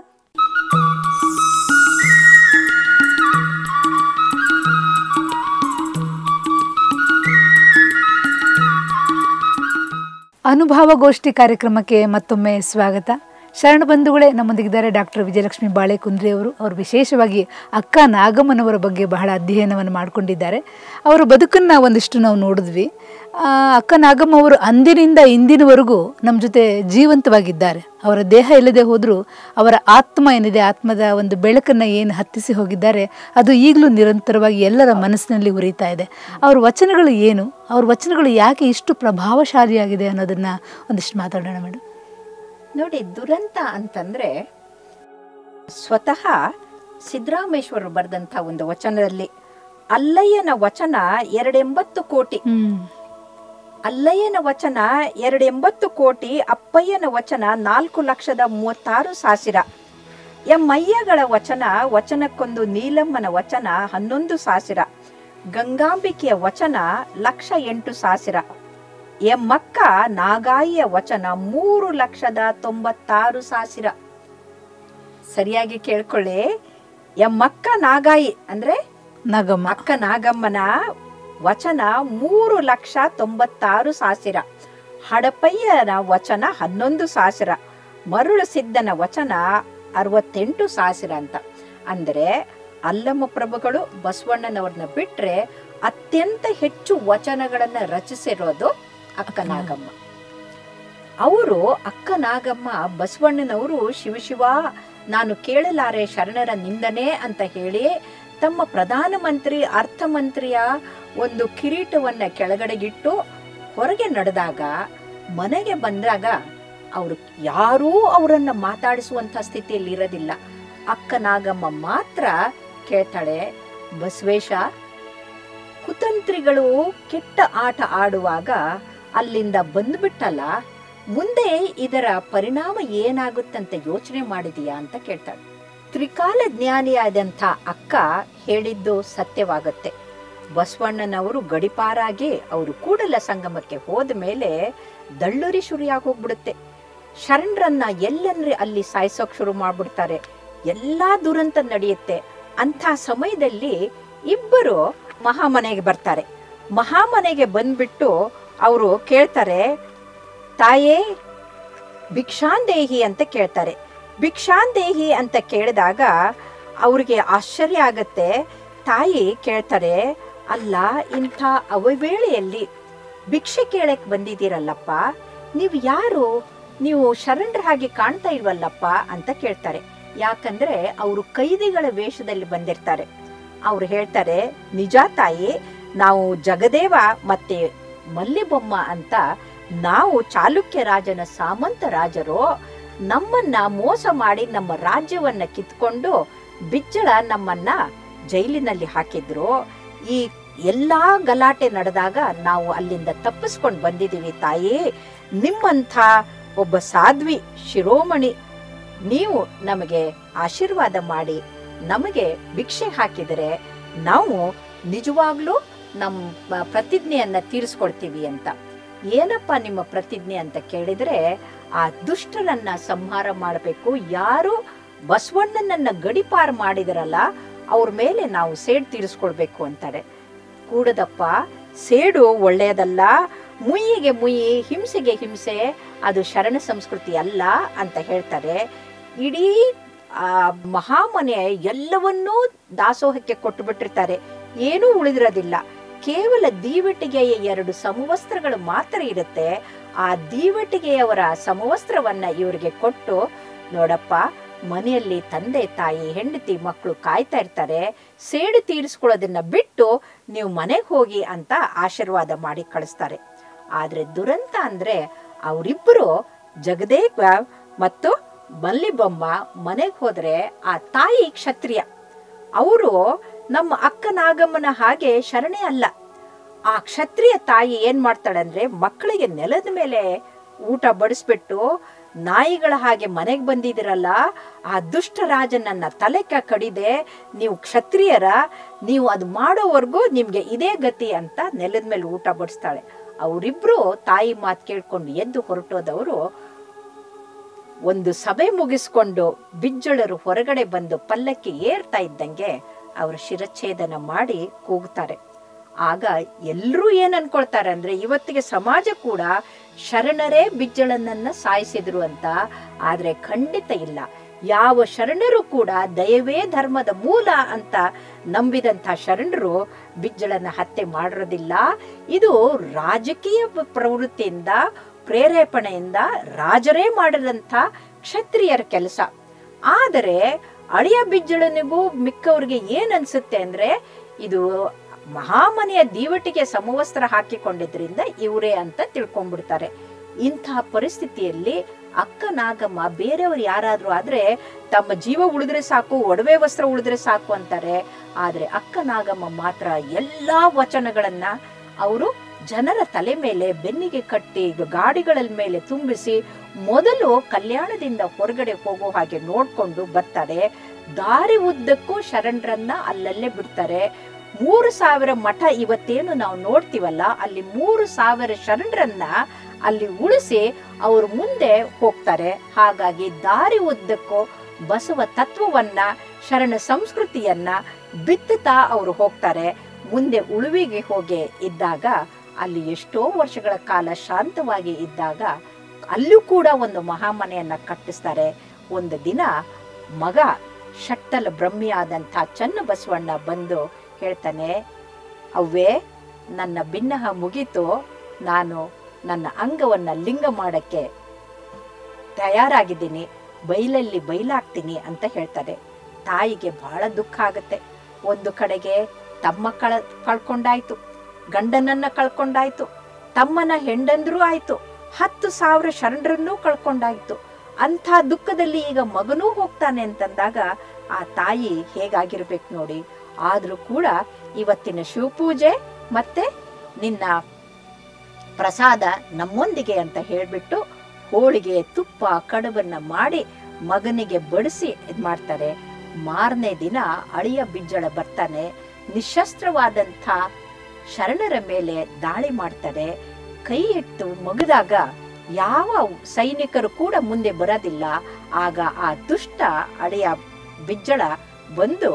A: ಅನುಭವ ಗೋಷ್ಠಿ ಕಾರ್ಯಕ್ರಮಕ್ಕೆ ಮತ್ತೊಮ್ಮೆ ಸ್ವಾಗತ ಶರಣ ಬಂಧುಗಳೇ ನಮ್ಮೊಂದಿಗಿದ್ದಾರೆ ಡಾಕ್ಟರ್ ವಿಜಯಲಕ್ಷ್ಮಿ ಬಾಳೆಕುಂದ್ರಿ ಅವರು ಅವರು ವಿಶೇಷವಾಗಿ ಅಕ್ಕ ನಾಗಮ್ಮನವರ ಬಗ್ಗೆ ಬಹಳ ಅಧ್ಯಯನವನ್ನು ಮಾಡಿಕೊಂಡಿದ್ದಾರೆ ಅವರ ಬದುಕನ್ನು ಒಂದಿಷ್ಟು ನಾವು ನೋಡಿದ್ವಿ ಆ, ಅಕ್ಕ ನಾಗಮ್ಮ ಅವರು ಅಂದಿನಿಂದ ಇಂದಿನವರೆಗೂ ನಮ್ಮ ಜೊತೆ ಜೀವಂತವಾಗಿದ್ದಾರೆ ಅವರ ದೇಹ ಇಲ್ಲದೆ ಹೋದರೂ ಅವರ ಆತ್ಮ ಏನಿದೆ ಆತ್ಮದ ಒಂದು ಬೆಳಕನ್ನು ಏನು ಹತ್ತಿಸಿ ಹೋಗಿದ್ದಾರೆ ಅದು ಈಗಲೂ ನಿರಂತರವಾಗಿ ಎಲ್ಲರ ಮನಸ್ಸಿನಲ್ಲಿ ಉರಿತಾ ಇದೆ ಅವ್ರ ವಚನಗಳು ಏನು ಅವ್ರ ವಚನಗಳು ಯಾಕೆ ಇಷ್ಟು ಪ್ರಭಾವಶಾಲಿಯಾಗಿದೆ ಅನ್ನೋದನ್ನು ಒಂದಿಷ್ಟು ಮಾತಾಡೋಣ ಮೇಡಮ್
B: ನೋಡಿ ದುರಂತ ಅಂತಂದ್ರೆ ಸ್ವತಃ ಸಿದ್ದರಾಮೇಶ್ವರರು ಬರೆದಂಥ ಒಂದು ವಚನದಲ್ಲಿ ಅಲ್ಲಯ್ಯನ ವಚನ ಎರಡೆಂಬತ್ತು ಕೋಟಿ
A: ಹ್ಮ್
B: ಅಲ್ಲಯ್ಯನ ವಚನ ಎರಡೆಂಬತ್ತು ಕೋಟಿ ಅಪ್ಪಯ್ಯನ ವಚನ ನಾಲ್ಕು ಲಕ್ಷದ ಮೂವತ್ತಾರು ಸಾವಿರ ಎಮ್ಮಯ್ಯಗಳ ವಚನ ವಚನಕ್ಕೊಂದು ನೀಲಮ್ಮನ ವಚನ ಹನ್ನೊಂದು ಸಾವಿರ ಗಂಗಾಂಬಿಕೆಯ ವಚನ ಲಕ್ಷ ಎಂಟು ಸಾವಿರ ಎಮ್ಮಕ್ಕ ನಾಗಾಯಿಯ ವಚನ ಮೂರು ಲಕ್ಷದ ತೊಂಬತ್ತಾರು ಸಾವಿರ ಸರಿಯಾಗಿ ಕೇಳ್ಕೊಳ್ಳಿ ಎಮ್ಮಕ್ಕ ನಾಗಾಯಿ ಅಂದ್ರೆ
A: ನಾಗಮ್ಮ
B: ಅಕ್ಕ ನಾಗಮ್ಮನ ವಚನ ಮೂರು ಲಕ್ಷ ತೊಂಬತ್ತಾರು ಸಾವಿರ ಹಡಪಯ್ಯನ ವಚನ ಹನ್ನೊಂದು ಸಾವಿರ ಮರುಳು ಸಿದ್ದನ ವಚನ ಅರವತ್ತೆಂಟು ಸಾವಿರ ಅಂತ ಅಂದರೆ ಅಲ್ಲಮ್ಮ ಪ್ರಭುಗಳು ಬಸವಣ್ಣನವ್ರನ್ನ ಬಿಟ್ರೆ ಅತ್ಯಂತ ಹೆಚ್ಚು ವಚನಗಳನ್ನ ರಚಿಸಿರೋದು ಅಕ್ಕ ನಾಗಮ್ಮ ಅವರು ಅಕ್ಕ ನಾಗಮ್ಮ ಬಸವಣ್ಣನವರು ಶಿವಶಿವ ನಾನು ಕೇಳಲಾರೆ ಶರಣರ ನಿಂದನೆ ಅಂತ ಹೇಳಿ ತಮ್ಮ ಪ್ರಧಾನಮಂತ್ರಿ ಅರ್ಥಮಂತ್ರಿಯ ಒಂದು ಕಿರೀಟವನ್ನ ಕೆಳಗಡೆಗಿಟ್ಟು ಹೊರಗೆ ನಡೆದಾಗ ಮನೆಗೆ ಬಂದಾಗ ಅವರು ಯಾರೂ ಅವರನ್ನ ಮಾತಾಡಿಸುವಂತ ಸ್ಥಿತಿಯಲ್ಲಿ ಇರೋದಿಲ್ಲ ಅಕ್ಕ ನಾಗಮ್ಮ ಮಾತ್ರ ಕೇಳ್ತಾಳೆ ಬಸವೇಶ ಕುತಂತ್ರಿಗಳು ಕೆಟ್ಟ ಆಟ ಆಡುವಾಗ ಅಲ್ಲಿಂದ ಬಂದ್ಬಿಟ್ಟಲ್ಲ ಮುಂದೆ ಇದರ ಪರಿಣಾಮ ಏನಾಗುತ್ತಂತ ಯೋಚನೆ ಮಾಡಿದೀಯಾ ಅಂತ ಕೇಳ್ತಾಳೆ ತ್ರಿಕಾಲ ಜ್ಞಾನಿಯಾದಂಥ ಅಕ್ಕ ಹೇಳಿದ್ದು ಸತ್ಯವಾಗತ್ತೆ ಬಸವಣ್ಣನವರು ಗಡಿಪಾರಾಗಿ ಅವರು ಕೂಡಲ ಸಂಗಮಕ್ಕೆ ಹೋದ ಮೇಲೆ ದಳ್ಳುರಿ ಶುರುಯಾಗಿ ಹೋಗ್ಬಿಡುತ್ತೆ ಶರಣರನ್ನ ಎಲ್ಲಂದ್ರೆ ಅಲ್ಲಿ ಸಾಯಿಸೋಕ್ ಶುರು ಮಾಡ್ಬಿಡ್ತಾರೆ ಎಲ್ಲಾ ದುರಂತ ನಡೆಯುತ್ತೆ ಅಂಥ ಸಮಯದಲ್ಲಿ ಇಬ್ಬರು ಮಹಾಮನೆಗೆ ಬರ್ತಾರೆ ಮಹಾಮನೆಗೆ ಬಂದ್ಬಿಟ್ಟು ಅವರು ಕೇಳ್ತಾರೆ ತಾಯೇ ಭಿಕ್ಷಾಂದೇಹಿ ಅಂತ ಕೇಳ್ತಾರೆ ಭಿಕ್ಷಾಂದೇಹಿ ಅಂತ ಕೇಳಿದಾಗ ಅವ್ರಿಗೆ ಆಶ್ಚರ್ಯ ಆಗತ್ತೆ ತಾಯಿ ಕೇಳ್ತಾರೆ ಅಲ್ಲ ಇಂಥ ಅವವೇಳೆಯಲ್ಲಿ ಭಿಕ್ಷೆ ಕೇಳಕ್ ಬಂದಿದ್ದೀರಲ್ಲಪ್ಪ ನೀವು ಯಾರು ನೀವು ಶರಣರ ಹಾಗೆ ಕಾಣ್ತಾ ಇಲ್ವಲ್ಲಪ್ಪ ಅಂತ ಕೇಳ್ತಾರೆ ಯಾಕಂದ್ರೆ ಅವರು ಕೈದಿಗಳ ವೇಷದಲ್ಲಿ ಬಂದಿರ್ತಾರೆ ಅವ್ರು ಹೇಳ್ತಾರೆ ನಿಜ ತಾಯಿ ನಾವು ಜಗದೇವ ಮತ್ತೆ ಮಲ್ಲಿಬೊಮ್ಮ ಅಂತ ನಾವು ಚಾಲುಕ್ಯ ರಾಜನ ಸಾಮಂತ ರಾಜರು ನಮ್ಮನ್ನ ಮೋಸ ಮಾಡಿ ನಮ್ಮ ರಾಜ್ಯವನ್ನ ಕಿತ್ಕೊಂಡು ಬಿಜ್ಜಳ ನಮ್ಮನ್ನ ಜೈಲಿನಲ್ಲಿ ಹಾಕಿದ್ರು ಈ ಎಲ್ಲಾ ಗಲಾಟೆ ನಡೆದಾಗ ನಾವು ಅಲ್ಲಿಂದ ತಪ್ಪಿಸ್ಕೊಂಡು ಬಂದಿದ್ದೀವಿ ತಾಯಿ ನಿಮ್ಮಂಥ ಒಬ್ಬ ಸಾಧ್ವಿ ಶಿರೋಮಣಿ ನೀವು ನಮಗೆ ಆಶೀರ್ವಾದ ಮಾಡಿ ನಮಗೆ ಭಿಕ್ಷೆ ಹಾಕಿದರೆ ನಾವು ನಿಜವಾಗ್ಲೂ ನಮ್ಮ ಪ್ರತಿಜ್ಞೆಯನ್ನ ತೀರಿಸ್ಕೊಳ್ತೀವಿ ಅಂತ ಏನಪ್ಪ ನಿಮ್ಮ ಪ್ರತಿಜ್ಞೆ ಅಂತ ಕೇಳಿದ್ರೆ ಆ ದುಷ್ಟರನ್ನ ಸಂಹಾರ ಮಾಡಬೇಕು ಯಾರು ಬಸವಣ್ಣನನ್ನ ಗಡಿಪಾರು ಮಾಡಿದರಲ್ಲ ಅವ್ರ ಮೇಲೆ ನಾವು ಸೇಡು ತೀರಿಸ್ಕೊಳ್ಬೇಕು ಅಂತಾರೆ ಕೂಡದಪ್ಪ ಸೇಡು ಒಳ್ಳೆಯದಲ್ಲ ಮುಯ್ಯಿಗೆ ಮುಯ್ಯಿ ಹಿಂಸೆಗೆ ಹಿಂಸೆ ಅದು ಶರಣ ಸಂಸ್ಕೃತಿ ಅಲ್ಲ ಅಂತ ಹೇಳ್ತಾರೆ ಇಡೀ ಆ ಮಹಾಮನೆ ಎಲ್ಲವನ್ನೂ ದಾಸೋಹಕ್ಕೆ ಕೊಟ್ಟು ಬಿಟ್ಟಿರ್ತಾರೆ ಏನೂ ಉಳಿದಿರೋದಿಲ್ಲ ಕೇವಲ ದೀವಟಿಗೆಯ ಎರಡು ಸಮವಸ್ತ್ರಗಳು ಮಾತ್ರ ಇರುತ್ತೆ ಆ ದೀವಟಿಗೆಯವರ ಸಮವಸ್ತ್ರವನ್ನ ಇವರಿಗೆ ಕೊಟ್ಟು ನೋಡಪ್ಪ ಮನೆಯಲ್ಲಿ ತಂದೆ ತಾಯಿ ಹೆಂಡತಿ ಮಕ್ಕಳು ಕಾಯ್ತಾ ಇರ್ತಾರೆ ಸೇಡು ತೀರಿಸ್ಕೊಳ್ಳೋದನ್ನ ಬಿಟ್ಟು ನೀವು ಮನೆಗೆ ಹೋಗಿ ಅಂತ ಆಶೀರ್ವಾದ ಮಾಡಿ ಕಳಿಸ್ತಾರೆ ಆದ್ರೆ ದುರಂತ ಅಂದ್ರೆ ಅವರಿಬ್ಬರು ಜಗದೇವ ಮತ್ತು ಮಲ್ಲಿಬೊಮ್ಮ ಮನೆಗೆ ಹೋದ್ರೆ ಆ ತಾಯಿ ಕ್ಷತ್ರಿಯ ಅವರು ನಮ್ಮ ಅಕ್ಕ ನಾಗಮ್ಮನ ಹಾಗೆ ಶರಣೆ ಅಲ್ಲ ಆ ಕ್ಷತ್ರಿಯ ತಾಯಿ ಏನ್ ಮಾಡ್ತಾಳೆ ಅಂದ್ರೆ ಮಕ್ಕಳಿಗೆ ನೆಲದ ಮೇಲೆ ಊಟ ಬಡಿಸ್ಬಿಟ್ಟು ನಾಯಿಗಳ ಹಾಗೆ ಮನೆಗೆ ಬಂದಿದಿರಲ್ಲ ಆ ದುಷ್ಟ ರಾಜನನ್ನ ತಲೆಕ ಕಡಿದೆ ನೀವು ಕ್ಷತ್ರಿಯರ ನೀವು ಅದು ಮಾಡೋವರೆಗೂ ನಿಮ್ಗೆ ಇದೇ ಗತಿ ಅಂತ ನೆಲದ ಮೇಲೆ ಊಟ ಬಡಿಸ್ತಾಳೆ ಅವರಿಬ್ರು ತಾಯಿ ಮಾತು ಕೇಳ್ಕೊಂಡು ಎದ್ದು ಹೊರಟೋದವರು ಒಂದು ಸಭೆ ಮುಗಿಸ್ಕೊಂಡು ಬಿಜ್ಜಳರು ಹೊರಗಡೆ ಬಂದು ಪಲ್ಲಕ್ಕಿ ಏರ್ತಾ ಇದ್ದಂಗೆ ಅವರ ಶಿರಚ್ಛೇದನ ಮಾಡಿ ಕೂಗ್ತಾರೆ ಆಗ ಎಲ್ಲರೂ ಏನ್ ಅನ್ಕೊಳ್ತಾರೆ ಅಂದ್ರೆ ಇವತ್ತಿಗೆ ಸಮಾಜ ಕೂಡ ಶರಣರೇ ಬಿಜ್ಜಳನನ್ನ ಸಾಯಿಸಿದ್ರು ಅಂತ ಆದ್ರೆ ಖಂಡಿತ ಇಲ್ಲ ಯಾವ ಶರಣರು ಕೂಡ ದಯವೇ ಧರ್ಮದ ಮೂಲ ಅಂತ ನಂಬಿದಂಥ ಶರಣರು ಬಿಜ್ಜಳನ ಹತ್ಯೆ ಮಾಡಿರೋದಿಲ್ಲ ಇದು ರಾಜಕೀಯ ಪ- ಪ್ರವೃತ್ತಿಯಿಂದ ಪ್ರೇರೇಪಣೆಯಿಂದ ರಾಜರೇ ಮಾಡಿದಂಥ ಕ್ಷತ್ರಿಯರ ಕೆಲಸ ಆದರೆ ಅಳಿಯ ಬಿಜ್ಜಳನಿಗೂ ಮಿಕ್ಕವ್ರಿಗೆ ಏನ್ ಅನ್ಸುತ್ತೆ ಅಂದ್ರೆ ಇದು ಮಹಾಮನೆಯ ದೀವಟಿಗೆ ಸಮವಸ್ತ್ರ ಹಾಕಿಕೊಂಡಿದ್ರಿಂದ ಇವರೇ ಅಂತ ತಿಳ್ಕೊಂಡ್ಬಿಡ್ತಾರೆ ಇಂತಹ ಪರಿಸ್ಥಿತಿಯಲ್ಲಿ ಅಕ್ಕ ನಾಗಮ್ಮ ಬೇರೆಯವರು ಯಾರಾದ್ರೂ ಆದ್ರೆ ತಮ್ಮ ಜೀವ ಉಳಿದ್ರೆ ಸಾಕು ಒಡವೆ ವಸ್ತ್ರ ಉಳಿದ್ರೆ ಸಾಕು ಅಂತಾರೆ ಆದ್ರೆ ಅಕ್ಕ ನಾಗಮ್ಮ ಮಾತ್ರ ಎಲ್ಲಾ ವಚನಗಳನ್ನ ಅವರು ಜನರ ತಲೆ ಮೇಲೆ ಬೆನ್ನಿಗೆ ಕಟ್ಟಿ ಗಾಡಿಗಳ ಮೇಲೆ ತುಂಬಿಸಿ ಮೊದಲು ಕಲ್ಯಾಣದಿಂದ ಹೊರಗಡೆ ಹೋಗೋ ಹಾಗೆ ನೋಡ್ಕೊಂಡು ಬರ್ತಾರೆ ದಾರಿ ಉದ್ದಕ್ಕೂ ಶರಣರನ್ನ ಅಲ್ಲಲ್ಲೇ ಬಿಡ್ತಾರೆ ಮೂರು ಸಾವಿರ ಮಠ ಇವತ್ತೇನು ನಾವು ನೋಡ್ತೀವಲ್ಲ ಅಲ್ಲಿ ಮೂರು ಸಾವಿರ ಶರಣರನ್ನ ಅಲ್ಲಿ ಉಳಿಸಿ ಅವರು ಮುಂದೆ ಹೋಗ್ತಾರೆ ಹಾಗಾಗಿ ದಾರಿ ಉದ್ದಕ್ಕೂ ಬಸವ ತತ್ವವನ್ನ ಶರಣ ಸಂಸ್ಕೃತಿಯನ್ನ ಬಿತ್ತುತ್ತಾ ಅವರು ಹೋಗ್ತಾರೆ ಮುಂದೆ ಉಳುವಿಗೆ ಹೋಗಿ ಇದ್ದಾಗ ಅಲ್ಲಿ ಎಷ್ಟೋ ವರ್ಷಗಳ ಕಾಲ ಶಾಂತವಾಗಿ ಇದ್ದಾಗ ಅಲ್ಲೂ ಕೂಡ ಒಂದು ಮಹಾಮನೆಯನ್ನ ಕಟ್ಟಿಸ್ತಾರೆ ಒಂದು ದಿನ ಮಗ ಶಟ್ಟಲ ಬ್ರಹ್ಮಿಯಾದಂಥ ಚನ್ನ ಬಸವಣ್ಣ ಬಂದು ಹೇಳ್ತಾನೆ ಅವ್ವೇ ನನ್ನ ಭಿನ್ನಹ ಮುಗೀತು ನಾನು ನನ್ನ ಅಂಗವನ್ನ ಲಿಂಗ ಮಾಡಕ್ಕೆ ತಯಾರಾಗಿದ್ದೀನಿ ಬೈಲಲ್ಲಿ ಬೈಲಾಗ್ತೀನಿ ಅಂತ ಹೇಳ್ತಾರೆ ತಾಯಿಗೆ ಬಹಳ ದುಃಖ ಆಗುತ್ತೆ ಒಂದು ಕಡೆಗೆ ತಮ್ಮ ಕಳ ಕಳ್ಕೊಂಡಾಯ್ತು ಗಂಡನನ್ನ ಕಳ್ಕೊಂಡಾಯ್ತು ತಮ್ಮನ ಹೆಂಡಂದ್ರೂ ಆಯ್ತು ಹತ್ತು ಸಾವಿರ ಶರಣರನ್ನೂ ಕಳ್ಕೊಂಡಾಯ್ತು ಅಂಥ ದುಃಖದಲ್ಲಿ ಈಗ ಮಗನೂ ಹೋಗ್ತಾನೆ ಅಂತಂದಾಗ ಆ ತಾಯಿ ಹೇಗಾಗಿರ್ಬೇಕು ನೋಡಿ ಆದ್ರೂ ಕೂಡ ಇವತ್ತಿನ ಶಿವಪೂಜೆ ಮತ್ತೆ ನಿನ್ನ ಪ್ರಸಾದ ನಮ್ಮೊಂದಿಗೆ ಅಂತ ಹೇಳ್ಬಿಟ್ಟು ಹೋಳಿಗೆ ತುಪ್ಪ ಕಡುಬನ್ನ ಮಾಡಿ ಮಗನಿಗೆ ಬಡಿಸಿ ಇದ್ ಮಾಡ್ತಾರೆ ಮಾರನೇ ದಿನ ಅಳಿಯ ಬಿಜ್ಜಳ ಬರ್ತಾನೆ ನಿಶಸ್ತ್ರವಾದಂಥ ಶರಣರ ಮೇಲೆ ದಾಳಿ ಮಾಡ್ತಾರೆ ಕೈ ಇಟ್ಟು ಮಗದಾಗ ಯಾವ ಸೈನಿಕರು ಕೂಡ ಮುಂದೆ ಬರೋದಿಲ್ಲ ಆಗ ಆ ದುಷ್ಟ ಅಳಿಯ ಬಿಜ್ಜಳ ಬಂದು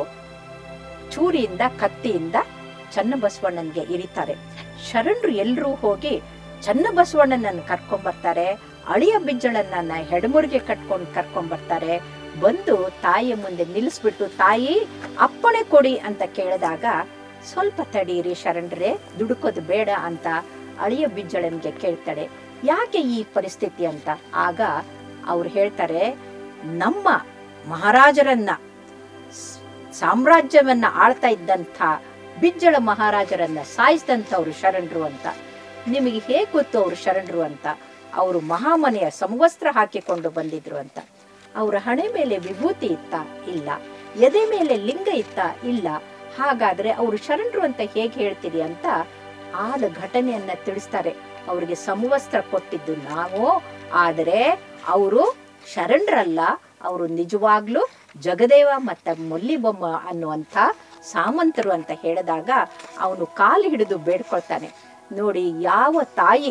B: ಚೂರಿಯಿಂದ ಕತ್ತಿಯಿಂದ ಚನ್ನಬಸವಣ್ಣನ್ಗೆ ಇರಿತಾರೆ ಶರಣರು ಎಲ್ಲರೂ ಹೋಗಿ ಚನ್ನಬಸವಣ್ಣನನ್ನು ಕರ್ಕೊಂಬರ್ತಾರೆ ಅಳಿಯ ಬಿಜ್ಜಳನ್ನ ಹೆಡಮುರಿಗೆ ಕಟ್ಕೊಂಡು ಕರ್ಕೊಂಬರ್ತಾರೆ ಬಂದು ತಾಯಿಯ ಮುಂದೆ ನಿಲ್ಲಿಸ್ಬಿಟ್ಟು ತಾಯಿ ಅಪ್ಪಣೆ ಕೊಡಿ ಅಂತ ಕೇಳಿದಾಗ ಸ್ವಲ್ಪ ತಡೀರಿ ಶರಣರೇ ದುಡುಕೋದು ಬೇಡ ಅಂತ ಅಳಿಯ ಬಿಜ್ಜಳನ್ಗೆ ಕೇಳ್ತಾಳೆ ಯಾಕೆ ಈ ಪರಿಸ್ಥಿತಿ ಅಂತ ಆಗ ಅವ್ರು ಹೇಳ್ತಾರೆ ನಮ್ಮ ಮಹಾರಾಜರನ್ನ ಸ್- ಸಾಮ್ರಾಜ್ಯವನ್ನ ಆಳ್ತಾ ಇದ್ದಂಥ ಬಿಜ್ಜಳ ಮಹಾರಾಜರನ್ನ ಸಾಯಿಸಿದಂಥವ್ರು ಶರಣರು ಅಂತ ನಿಮಗೆ ಹೇಗೆ ಗೊತ್ತು ಅವರು ಶರಣರು ಅಂತ ಅವರು ಮಹಾಮನೆಯ ಸಮವಸ್ತ್ರ ಹಾಕಿಕೊಂಡು ಬಂದಿದ್ರು ಅಂತ ಅವರ ಹಣೆ ಮೇಲೆ ವಿಭೂತಿ ಇತ್ತ ಇಲ್ಲ ಎದೆ ಮೇಲೆ ಲಿಂಗ ಇತ್ತ ಇಲ್ಲ ಹಾಗಾದ್ರೆ ಅವರು ಶರಣರು ಅಂತ ಹೇಗೆ ಹೇಳ್ತೀರಿ ಅಂತ ಆದ ಘಟನೆಯನ್ನ ತಿಳಿಸ್ತಾರೆ ಅವರಿಗೆ ಸಮವಸ್ತ್ರ ಕೊಟ್ಟಿದ್ದು ನಾವು ಆದರೆ ಅವರು ಶರಣರಲ್ಲ ಅವರು ನಿಜವಾಗ್ಲೂ ಜಗದೇವ ಮತ್ತು ಮುಲ್ಲಿಬೊಮ್ಮ ಅನ್ನುವಂಥ ಸಾಮಂತರು ಅಂತ ಹೇಳಿದಾಗ ಅವನು ಕಾಲು ಹಿಡಿದು ಬೇಡ್ಕೊಳ್ತಾನೆ ನೋಡಿ ಯಾವ ತಾಯಿ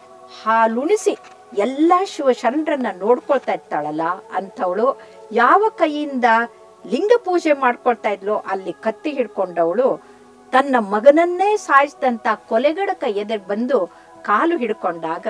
B: ಹಾಲುಣಿಸಿ ಎಲ್ಲ ಶಿವ ಶರಣರನ್ನ ನೋಡ್ಕೊಳ್ತಾ ಇರ್ತಾಳಲ್ಲ ಅಂಥವಳು ಯಾವ ಕೈಯಿಂದ ಲಿಂಗ ಪೂಜೆ ಮಾಡ್ಕೊಳ್ತಾ ಇದ್ಲೋ ಅಲ್ಲಿ ಕತ್ತಿ ಹಿಡ್ಕೊಂಡವಳು ತನ್ನ ಮಗನನ್ನೇ ಸಾಯಿಸಿದಂತ ಕೊಲೆಗಡಕ ಎದುರು ಬಂದು ಕಾಲು ಹಿಡ್ಕೊಂಡಾಗ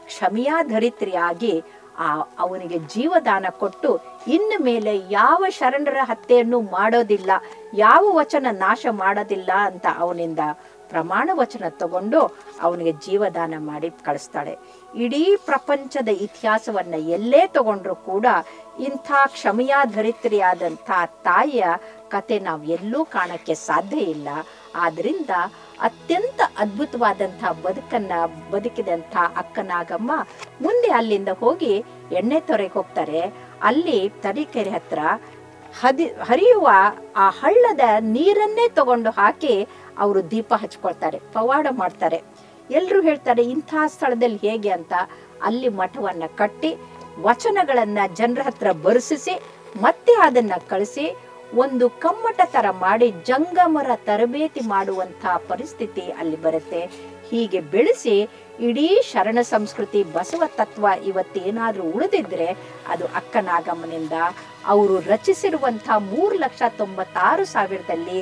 B: ಕ್ಷಮಿಯಾಧರಿತ್ರಿಯಾಗಿ ಆ ಅವನಿಗೆ ಜೀವದಾನ ಕೊಟ್ಟು ಇನ್ನು ಮೇಲೆ ಯಾವ ಶರಣರ ಹತ್ಯೆಯನ್ನು ಮಾಡೋದಿಲ್ಲ ಯಾವ ವಚನ ನಾಶ ಮಾಡೋದಿಲ್ಲ ಅಂತ ಅವನಿಂದ ಪ್ರಮಾಣ ವಚನ ತಗೊಂಡು ಅವನಿಗೆ ಜೀವದಾನ ಮಾಡಿ ಕಳಿಸ್ತಾಳೆ ಇಡೀ ಪ್ರಪಂಚದ ಇತಿಹಾಸವನ್ನ ಎಲ್ಲೇ ತಗೊಂಡ್ರು ಕೂಡ ಇಂಥ ಕ್ಷಮೆಯಾಧರಿತ್ರಿಯಾದಂಥ ತಾಯಿಯ ಕತೆ ನಾವು ಎಲ್ಲೂ ಕಾಣಕ್ಕೆ ಸಾಧ್ಯ ಇಲ್ಲ ಆದ್ರಿಂದ ಅತ್ಯಂತ ಅದ್ಭುತವಾದಂಥ ಬದುಕನ್ನ ಬದುಕಿದಂಥ ಅಕ್ಕನಾಗಮ್ಮ ಮುಂದೆ ಅಲ್ಲಿಂದ ಹೋಗಿ ಎಣ್ಣೆ ತೊರೆಗೆ ಹೋಗ್ತಾರೆ ಅಲ್ಲಿ ತರೀಕೆರೆ ಹತ್ರ ಹದಿ ಹರಿಯುವ ಆ ಹಳ್ಳದ ನೀರನ್ನೇ ತಗೊಂಡು ಹಾಕಿ ಅವರು ದೀಪ ಹಚ್ಕೊಳ್ತಾರೆ ಪವಾಡ ಮಾಡ್ತಾರೆ ಎಲ್ಲರೂ ಹೇಳ್ತಾರೆ ಇಂಥ ಸ್ಥಳದಲ್ಲಿ ಹೇಗೆ ಅಂತ ಅಲ್ಲಿ ಮಠವನ್ನ ಕಟ್ಟಿ ವಚನಗಳನ್ನ ಜನರ ಹತ್ರ ಬರೆಸಿಸಿ ಮತ್ತೆ ಅದನ್ನ ಕಳಿಸಿ ಒಂದು ಕಮ್ಮಟ ತರ ಮಾಡಿ ಜಂಗಮರ ತರಬೇತಿ ಮಾಡುವಂತ ಪರಿಸ್ಥಿತಿ ಅಲ್ಲಿ ಬರುತ್ತೆ ಹೀಗೆ ಬೆಳೆಸಿ ಇಡೀ ಶರಣ ಸಂಸ್ಕೃತಿ ಬಸವ ತತ್ವ ಇವತ್ತೇನಾದ್ರೂ ಉಳಿದಿದ್ರೆ ಅದು ಅಕ್ಕನಾಗಮ್ಮನಿಂದ ಅವರು ರಚಿಸಿರುವಂತಹ ಮೂರು ಲಕ್ಷ ತೊಂಬತ್ತಾರು ಸಾವಿರದಲ್ಲಿ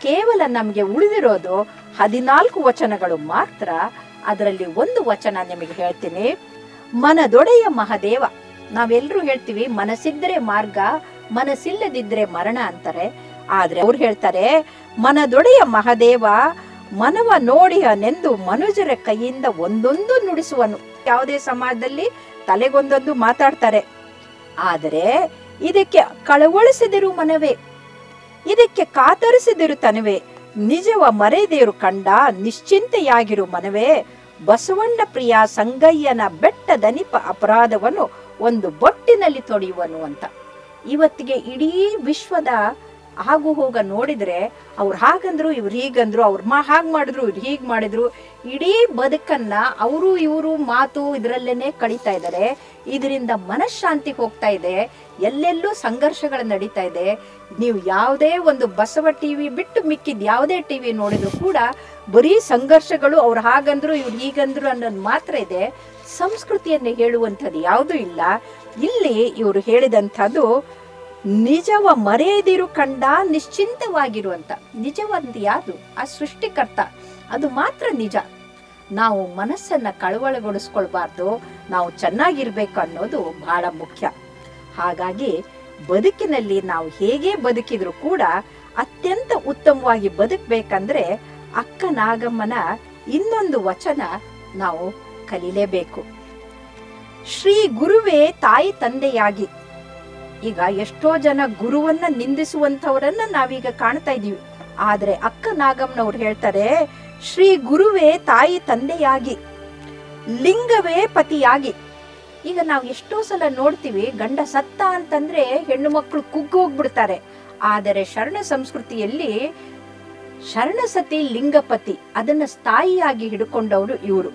B: ಕೇವಲ ನಮಗೆ ಉಳಿದಿರೋದು ಹದಿನಾಲ್ಕು ವಚನಗಳು ಮಾತ್ರ ಅದರಲ್ಲಿ ಒಂದು ವಚನ ನಿಮಗೆ ಹೇಳ್ತೀನಿ ಮನದೊಡೆಯ ಮಹದೇವ ನಾವೆಲ್ಲರೂ ಹೇಳ್ತೀವಿ ಮನಸ್ಸಿದ್ರೆ ಮಾರ್ಗ ಮನಸ್ಸಿಲ್ಲದಿದ್ರೆ ಮರಣ ಅಂತಾರೆ ಆದ್ರೆ ಅವ್ರು ಹೇಳ್ತಾರೆ ಮನದೊಡೆಯ ಮಹದೇವ ಮನವ ನೋಡಿಯನೆಂದು ಮನುಜರ ಕೈಯಿಂದ ಒಂದೊಂದು ನುಡಿಸುವನು ಯಾವುದೇ ಸಮಾಜದಲ್ಲಿ ತಲೆಗೊಂದೊಂದು ಮಾತಾಡ್ತಾರೆ ಆದರೆ ಇದಕ್ಕೆ ಕಳವಳಿಸಿದಿರು ಮನವೇ ಇದಕ್ಕೆ ಕಾತರಿಸಿದಿರು ತನವೇ ನಿಜವ ಮರೆದೇರು ಕಂಡ ನಿಶ್ಚಿಂತೆಯಾಗಿರು ಮನವೇ ಬಸವಣ್ಣ ಪ್ರಿಯ ಸಂಗಯ್ಯನ ಬೆಟ್ಟ ದನಿಪ ಅಪರಾಧವನ್ನು ಒಂದು ಬೊಟ್ಟಿನಲ್ಲಿ ತೊಳೆಯುವನು ಅಂತ ಇವತ್ತಿಗೆ ಇಡೀ ವಿಶ್ವದ ಆಗು ಹೋಗ ನೋಡಿದ್ರೆ ಅವ್ರು ಹಾಗಂದ್ರು ಇವ್ರು ಹೀಗಂದ್ರು ಅವ್ರು ಮಾ ಹಾಗೆ ಮಾಡಿದ್ರು ಇವ್ರು ಹೀಗೆ ಮಾಡಿದ್ರು ಇಡೀ ಬದುಕನ್ನ ಅವರು ಇವರು ಮಾತು ಇದರಲ್ಲೇನೆ ಕಳೀತಾ ಇದ್ದಾರೆ ಇದರಿಂದ ಮನಃಶಾಂತಿ ಹೋಗ್ತಾ ಇದೆ ಎಲ್ಲೆಲ್ಲೂ ಸಂಘರ್ಷಗಳು ನಡೀತಾ ಇದೆ ನೀವು ಯಾವುದೇ ಒಂದು ಬಸವ ಟಿವಿ ಬಿಟ್ಟು ಮಿಕ್ಕಿದ ಯಾವುದೇ ಟಿವಿ ನೋಡಿದ್ರು ಕೂಡ ಬರೀ ಸಂಘರ್ಷಗಳು ಅವ್ರು ಹಾಗಂದ್ರು ಇವ್ರು ಹೀಗಂದ್ರು ಅನ್ನೋದು ಮಾತ್ರ ಇದೆ ಸಂಸ್ಕೃತಿಯನ್ನು ಹೇಳುವಂಥದ್ದು ಯಾವುದೂ ಇಲ್ಲ ಇಲ್ಲಿ ಇವರು ಹೇಳಿದಂಥದ್ದು ನಿಜವ ಮರೆಯದಿರು ಕಂಡ ನಿಶ್ಚಿಂತವಾಗಿರುವಂತ ನಿಜವಂತ ಯಾವುದು ಆ ಸೃಷ್ಟಿಕರ್ತ ಅದು ಮಾತ್ರ ನಿಜ ನಾವು ಮನಸ್ಸನ್ನ ಕಳವಳಗೊಳಿಸ್ಕೊಳ್ಬಾರ್ದು ನಾವು ಚೆನ್ನಾಗಿರ್ಬೇಕು ಅನ್ನೋದು ಬಹಳ ಮುಖ್ಯ ಹಾಗಾಗಿ ಬದುಕಿನಲ್ಲಿ ನಾವು ಹೇಗೆ ಬದುಕಿದ್ರು ಕೂಡ ಅತ್ಯಂತ ಉತ್ತಮವಾಗಿ ಬದುಕಬೇಕಂದ್ರೆ ಅಕ್ಕ ನಾಗಮ್ಮನ ಇನ್ನೊಂದು ವಚನ ನಾವು ಕಲಿಲೇಬೇಕು ಶ್ರೀ ಗುರುವೇ ತಾಯಿ ತಂದೆಯಾಗಿ ಈಗ ಎಷ್ಟೋ ಜನ ಗುರುವನ್ನ ನಿಂದಿಸುವಂತವರನ್ನ ನಾವೀಗ ಕಾಣ್ತಾ ಇದೀವಿ ಆದ್ರೆ ಅಕ್ಕ ನಾಗಮ್ಮನವ್ರು ಹೇಳ್ತಾರೆ ಶ್ರೀ ಗುರುವೇ ತಾಯಿ ತಂದೆಯಾಗಿ ಲಿಂಗವೇ ಪತಿಯಾಗಿ ಈಗ ನಾವು ಎಷ್ಟೋ ಸಲ ನೋಡ್ತೀವಿ ಗಂಡ ಸತ್ತ ಅಂತಂದ್ರೆ ಹೆಣ್ಣು ಮಕ್ಕಳು ಕುಗ್ಗೋಗ್ಬಿಡ್ತಾರೆ ಆದರೆ ಶರಣ ಸಂಸ್ಕೃತಿಯಲ್ಲಿ ಶರಣಸತಿ ಲಿಂಗಪತಿ ಅದನ್ನ ಸ್ಥಾಯಿಯಾಗಿ ಹಿಡ್ಕೊಂಡವರು ಇವರು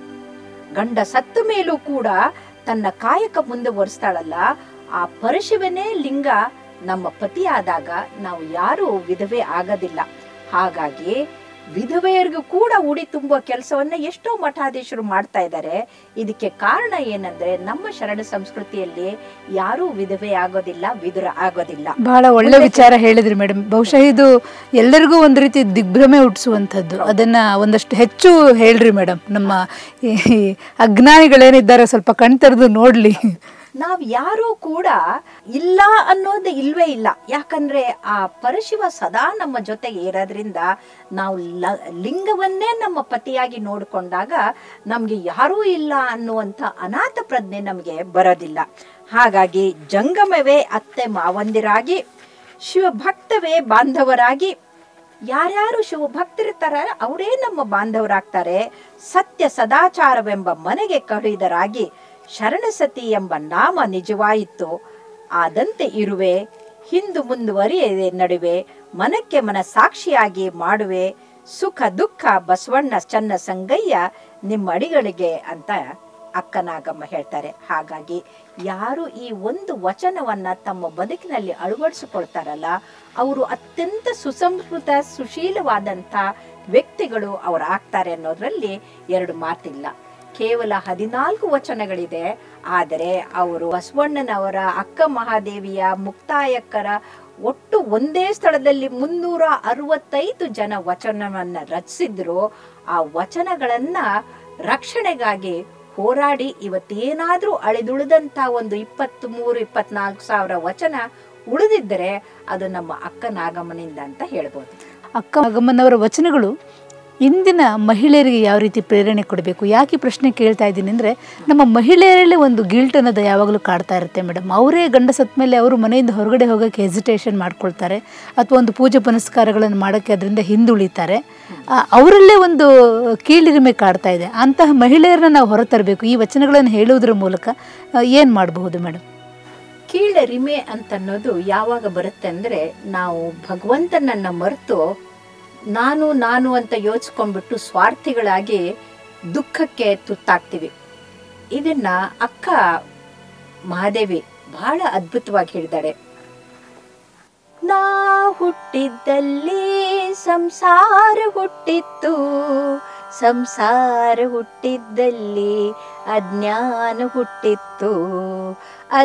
B: ಗಂಡ ಸತ್ತ ಮೇಲೂ ಕೂಡ ತನ್ನ ಕಾಯಕ ಮುಂದುವರಿಸ್ತಾಳಲ್ಲ ಆ ಪರಶಿವನೇ ಲಿಂಗ ನಮ್ಮ ಪತಿಯಾದಾಗ ನಾವು ಯಾರು ವಿಧವೆ ಆಗೋದಿಲ್ಲ ಹಾಗಾಗಿ ವಿಧವೆಯರಿಗೂ ಕೂಡ ಉಡಿ ತುಂಬುವ ಕೆಲಸವನ್ನ ಎಷ್ಟೋ ಮಠಾಧೀಶರು ಮಾಡ್ತಾ ಇದ್ದಾರೆ ಇದಕ್ಕೆ ಕಾರಣ ಏನಂದ್ರೆ ನಮ್ಮ ಶರಣ ಸಂಸ್ಕೃತಿಯಲ್ಲಿ ಯಾರೂ ವಿಧವೆ ಆಗೋದಿಲ್ಲ ವಿದುರ ಆಗೋದಿಲ್ಲ
A: ಬಹಳ ಒಳ್ಳೆ ವಿಚಾರ ಹೇಳಿದ್ರಿ ಮೇಡಮ್ ಬಹುಶಃ ಇದು ಎಲ್ಲರಿಗೂ ಒಂದು ರೀತಿ ದಿಗ್ಭ್ರಮೆ ಹುಟ್ಟಿಸುವಂಥದ್ದು ಅದನ್ನ ಒಂದಷ್ಟು ಹೆಚ್ಚು ಹೇಳ್ರಿ ಮೇಡಮ್ ನಮ್ಮ ಈ ಅಜ್ಞಾನಿಗಳೇನಿದ್ದಾರೆ ಸ್ವಲ್ಪ ಕಣ್ತೆರೆದು ನೋಡ್ಲಿ
B: ನಾವ್ ಯಾರೂ ಕೂಡ ಇಲ್ಲ ಅನ್ನೋದು ಇಲ್ವೇ ಇಲ್ಲ ಯಾಕಂದ್ರೆ ಆ ಪರಶಿವ ಸದಾ ನಮ್ಮ ಜೊತೆಗೆ ಇರೋದ್ರಿಂದ ನಾವು ಲ- ಲಿಂಗವನ್ನೇ ನಮ್ಮ ಪತಿಯಾಗಿ ನೋಡಿಕೊಂಡಾಗ ನಮ್ಗೆ ಯಾರೂ ಇಲ್ಲ ಅನ್ನುವಂಥ ಅನಾಥ ಪ್ರಜ್ಞೆ ನಮಗೆ ಬರೋದಿಲ್ಲ ಹಾಗಾಗಿ ಜಂಗಮವೇ ಅತ್ತೆ ಮಾವಂದಿರಾಗಿ ಶಿವಭಕ್ತವೇ ಬಾಂಧವರಾಗಿ ಯಾರ್ಯಾರು ಶಿವಭಕ್ತರಿರ್ತಾರ ಅವರೇ ನಮ್ಮ ಬಾಂಧವರಾಗ್ತಾರೆ ಸತ್ಯ ಸದಾಚಾರವೆಂಬ ಮನೆಗೆ ಕಡಿದರಾಗಿ ಶರಣಸತಿ ಎಂಬ ನಾಮ ನಿಜವಾಯಿತು ಆದಂತೆ ಇರುವೆ ಹಿಂದು ಮುಂದುವರಿಯದೆ ನಡುವೆ ಮನಕ್ಕೆ ಮನ ಸಾಕ್ಷಿಯಾಗಿ ಮಾಡುವೆ ಸುಖ ದುಃಖ ಬಸವಣ್ಣ ಚನ್ನ ಸಂಗಯ್ಯ ನಿಮ್ಮ ಅಡಿಗಳಿಗೆ ಅಂತ ಅಕ್ಕನಾಗಮ್ಮ ಹೇಳ್ತಾರೆ ಹಾಗಾಗಿ ಯಾರು ಈ ಒಂದು ವಚನವನ್ನ ತಮ್ಮ ಬದುಕಿನಲ್ಲಿ ಅಳವಡಿಸಿಕೊಳ್ತಾರಲ್ಲ ಅವರು ಅತ್ಯಂತ ಸುಸಂಸ್ಕೃತ ಸುಶೀಲವಾದಂಥ ವ್ಯಕ್ತಿಗಳು ಅವರು ಆಗ್ತಾರೆ ಅನ್ನೋದ್ರಲ್ಲಿ ಎರಡು ಮಾತಿಲ್ಲ ಕೇವಲ ಹದಿನಾಲ್ಕು ವಚನಗಳಿದೆ ಆದರೆ ಅವರು ಬಸವಣ್ಣನವರ ಅಕ್ಕ ಮಹಾದೇವಿಯ ಮುಕ್ತಾಯಕ್ಕರ ಒಟ್ಟು ಒಂದೇ ಸ್ಥಳದಲ್ಲಿ ಮುನ್ನೂರ ಅರವತ್ತೈದು ಜನ ವಚನವನ್ನ ರಚಿಸಿದ್ರು ಆ ವಚನಗಳನ್ನ ರಕ್ಷಣೆಗಾಗಿ ಹೋರಾಡಿ ಇವತ್ತೇನಾದ್ರೂ ಅಳಿದುಳಿದಂತ ಒಂದು ಇಪ್ಪತ್ತ್ ಮೂರು ಇಪ್ಪತ್ನಾಲ್ಕು ಸಾವಿರ ವಚನ ಉಳಿದಿದ್ದರೆ ಅದು ನಮ್ಮ ಅಕ್ಕ ನಾಗಮ್ಮನಿಂದ ಅಂತ ಹೇಳ್ಬೋದು
A: ಅಕ್ಕ ಮಗಮ್ಮನವರ ವಚನಗಳು ಇಂದಿನ ಮಹಿಳೆಯರಿಗೆ ಯಾವ ರೀತಿ ಪ್ರೇರಣೆ ಕೊಡಬೇಕು ಯಾಕೆ ಈ ಪ್ರಶ್ನೆ ಕೇಳ್ತಾ ಇದ್ದೀನಿ ಅಂದರೆ ನಮ್ಮ ಮಹಿಳೆಯರಲ್ಲೇ ಒಂದು ಗಿಲ್ಟ್ ಅನ್ನೋದು ಯಾವಾಗಲೂ ಕಾಡ್ತಾ ಇರುತ್ತೆ ಮೇಡಮ್ ಅವರೇ ಗಂಡ ಸತ್ತ ಮೇಲೆ ಅವರು ಮನೆಯಿಂದ ಹೊರಗಡೆ ಹೋಗೋಕ್ಕೆ ಹೆಸಿಟೇಷನ್ ಮಾಡ್ಕೊಳ್ತಾರೆ ಅಥವಾ ಒಂದು ಪೂಜೆ ಪುನಸ್ಕಾರಗಳನ್ನು ಮಾಡೋಕ್ಕೆ ಅದರಿಂದ ಹಿಂದುಳಿತಾರೆ ಆ, ಅವರಲ್ಲೇ ಒಂದು ಕೀಳಿರಿಮೆ ಕಾಡ್ತಾ ಇದೆ ಅಂತಹ ಮಹಿಳೆಯರನ್ನ ನಾವು ಹೊರತರಬೇಕು ಈ ವಚನಗಳನ್ನು ಹೇಳುವುದರ ಮೂಲಕ ಏನು ಮಾಡಬಹುದು ಮೇಡಮ್
B: ಕೀಳರಿಮೆ ಅಂತನ್ನೋದು ಯಾವಾಗ ಬರುತ್ತೆ ಅಂದ್ರೆ ನಾವು ಭಗವಂತನನ್ನ ಮರೆತು ನಾನು ನಾನು ಅಂತ ಯೋಚಿಸ್ಕೊಂಡ್ಬಿಟ್ಟು ಸ್ವಾರ್ಥಿಗಳಾಗಿ ದುಃಖಕ್ಕೆ ತುತ್ತಾಗ್ತೀವಿ ಇದನ್ನ ಅಕ್ಕ ಮಹಾದೇವಿ ಬಹಳ ಅದ್ಭುತವಾಗಿ ಹೇಳಿದಾಳೆ ನಾ ಹುಟ್ಟಿದ್ದಲ್ಲಿ ಸಂಸಾರ ಹುಟ್ಟಿತ್ತು ಸಂಸಾರ ಹುಟ್ಟಿದ್ದಲ್ಲಿ ಅಜ್ಞಾನ ಹುಟ್ಟಿತ್ತು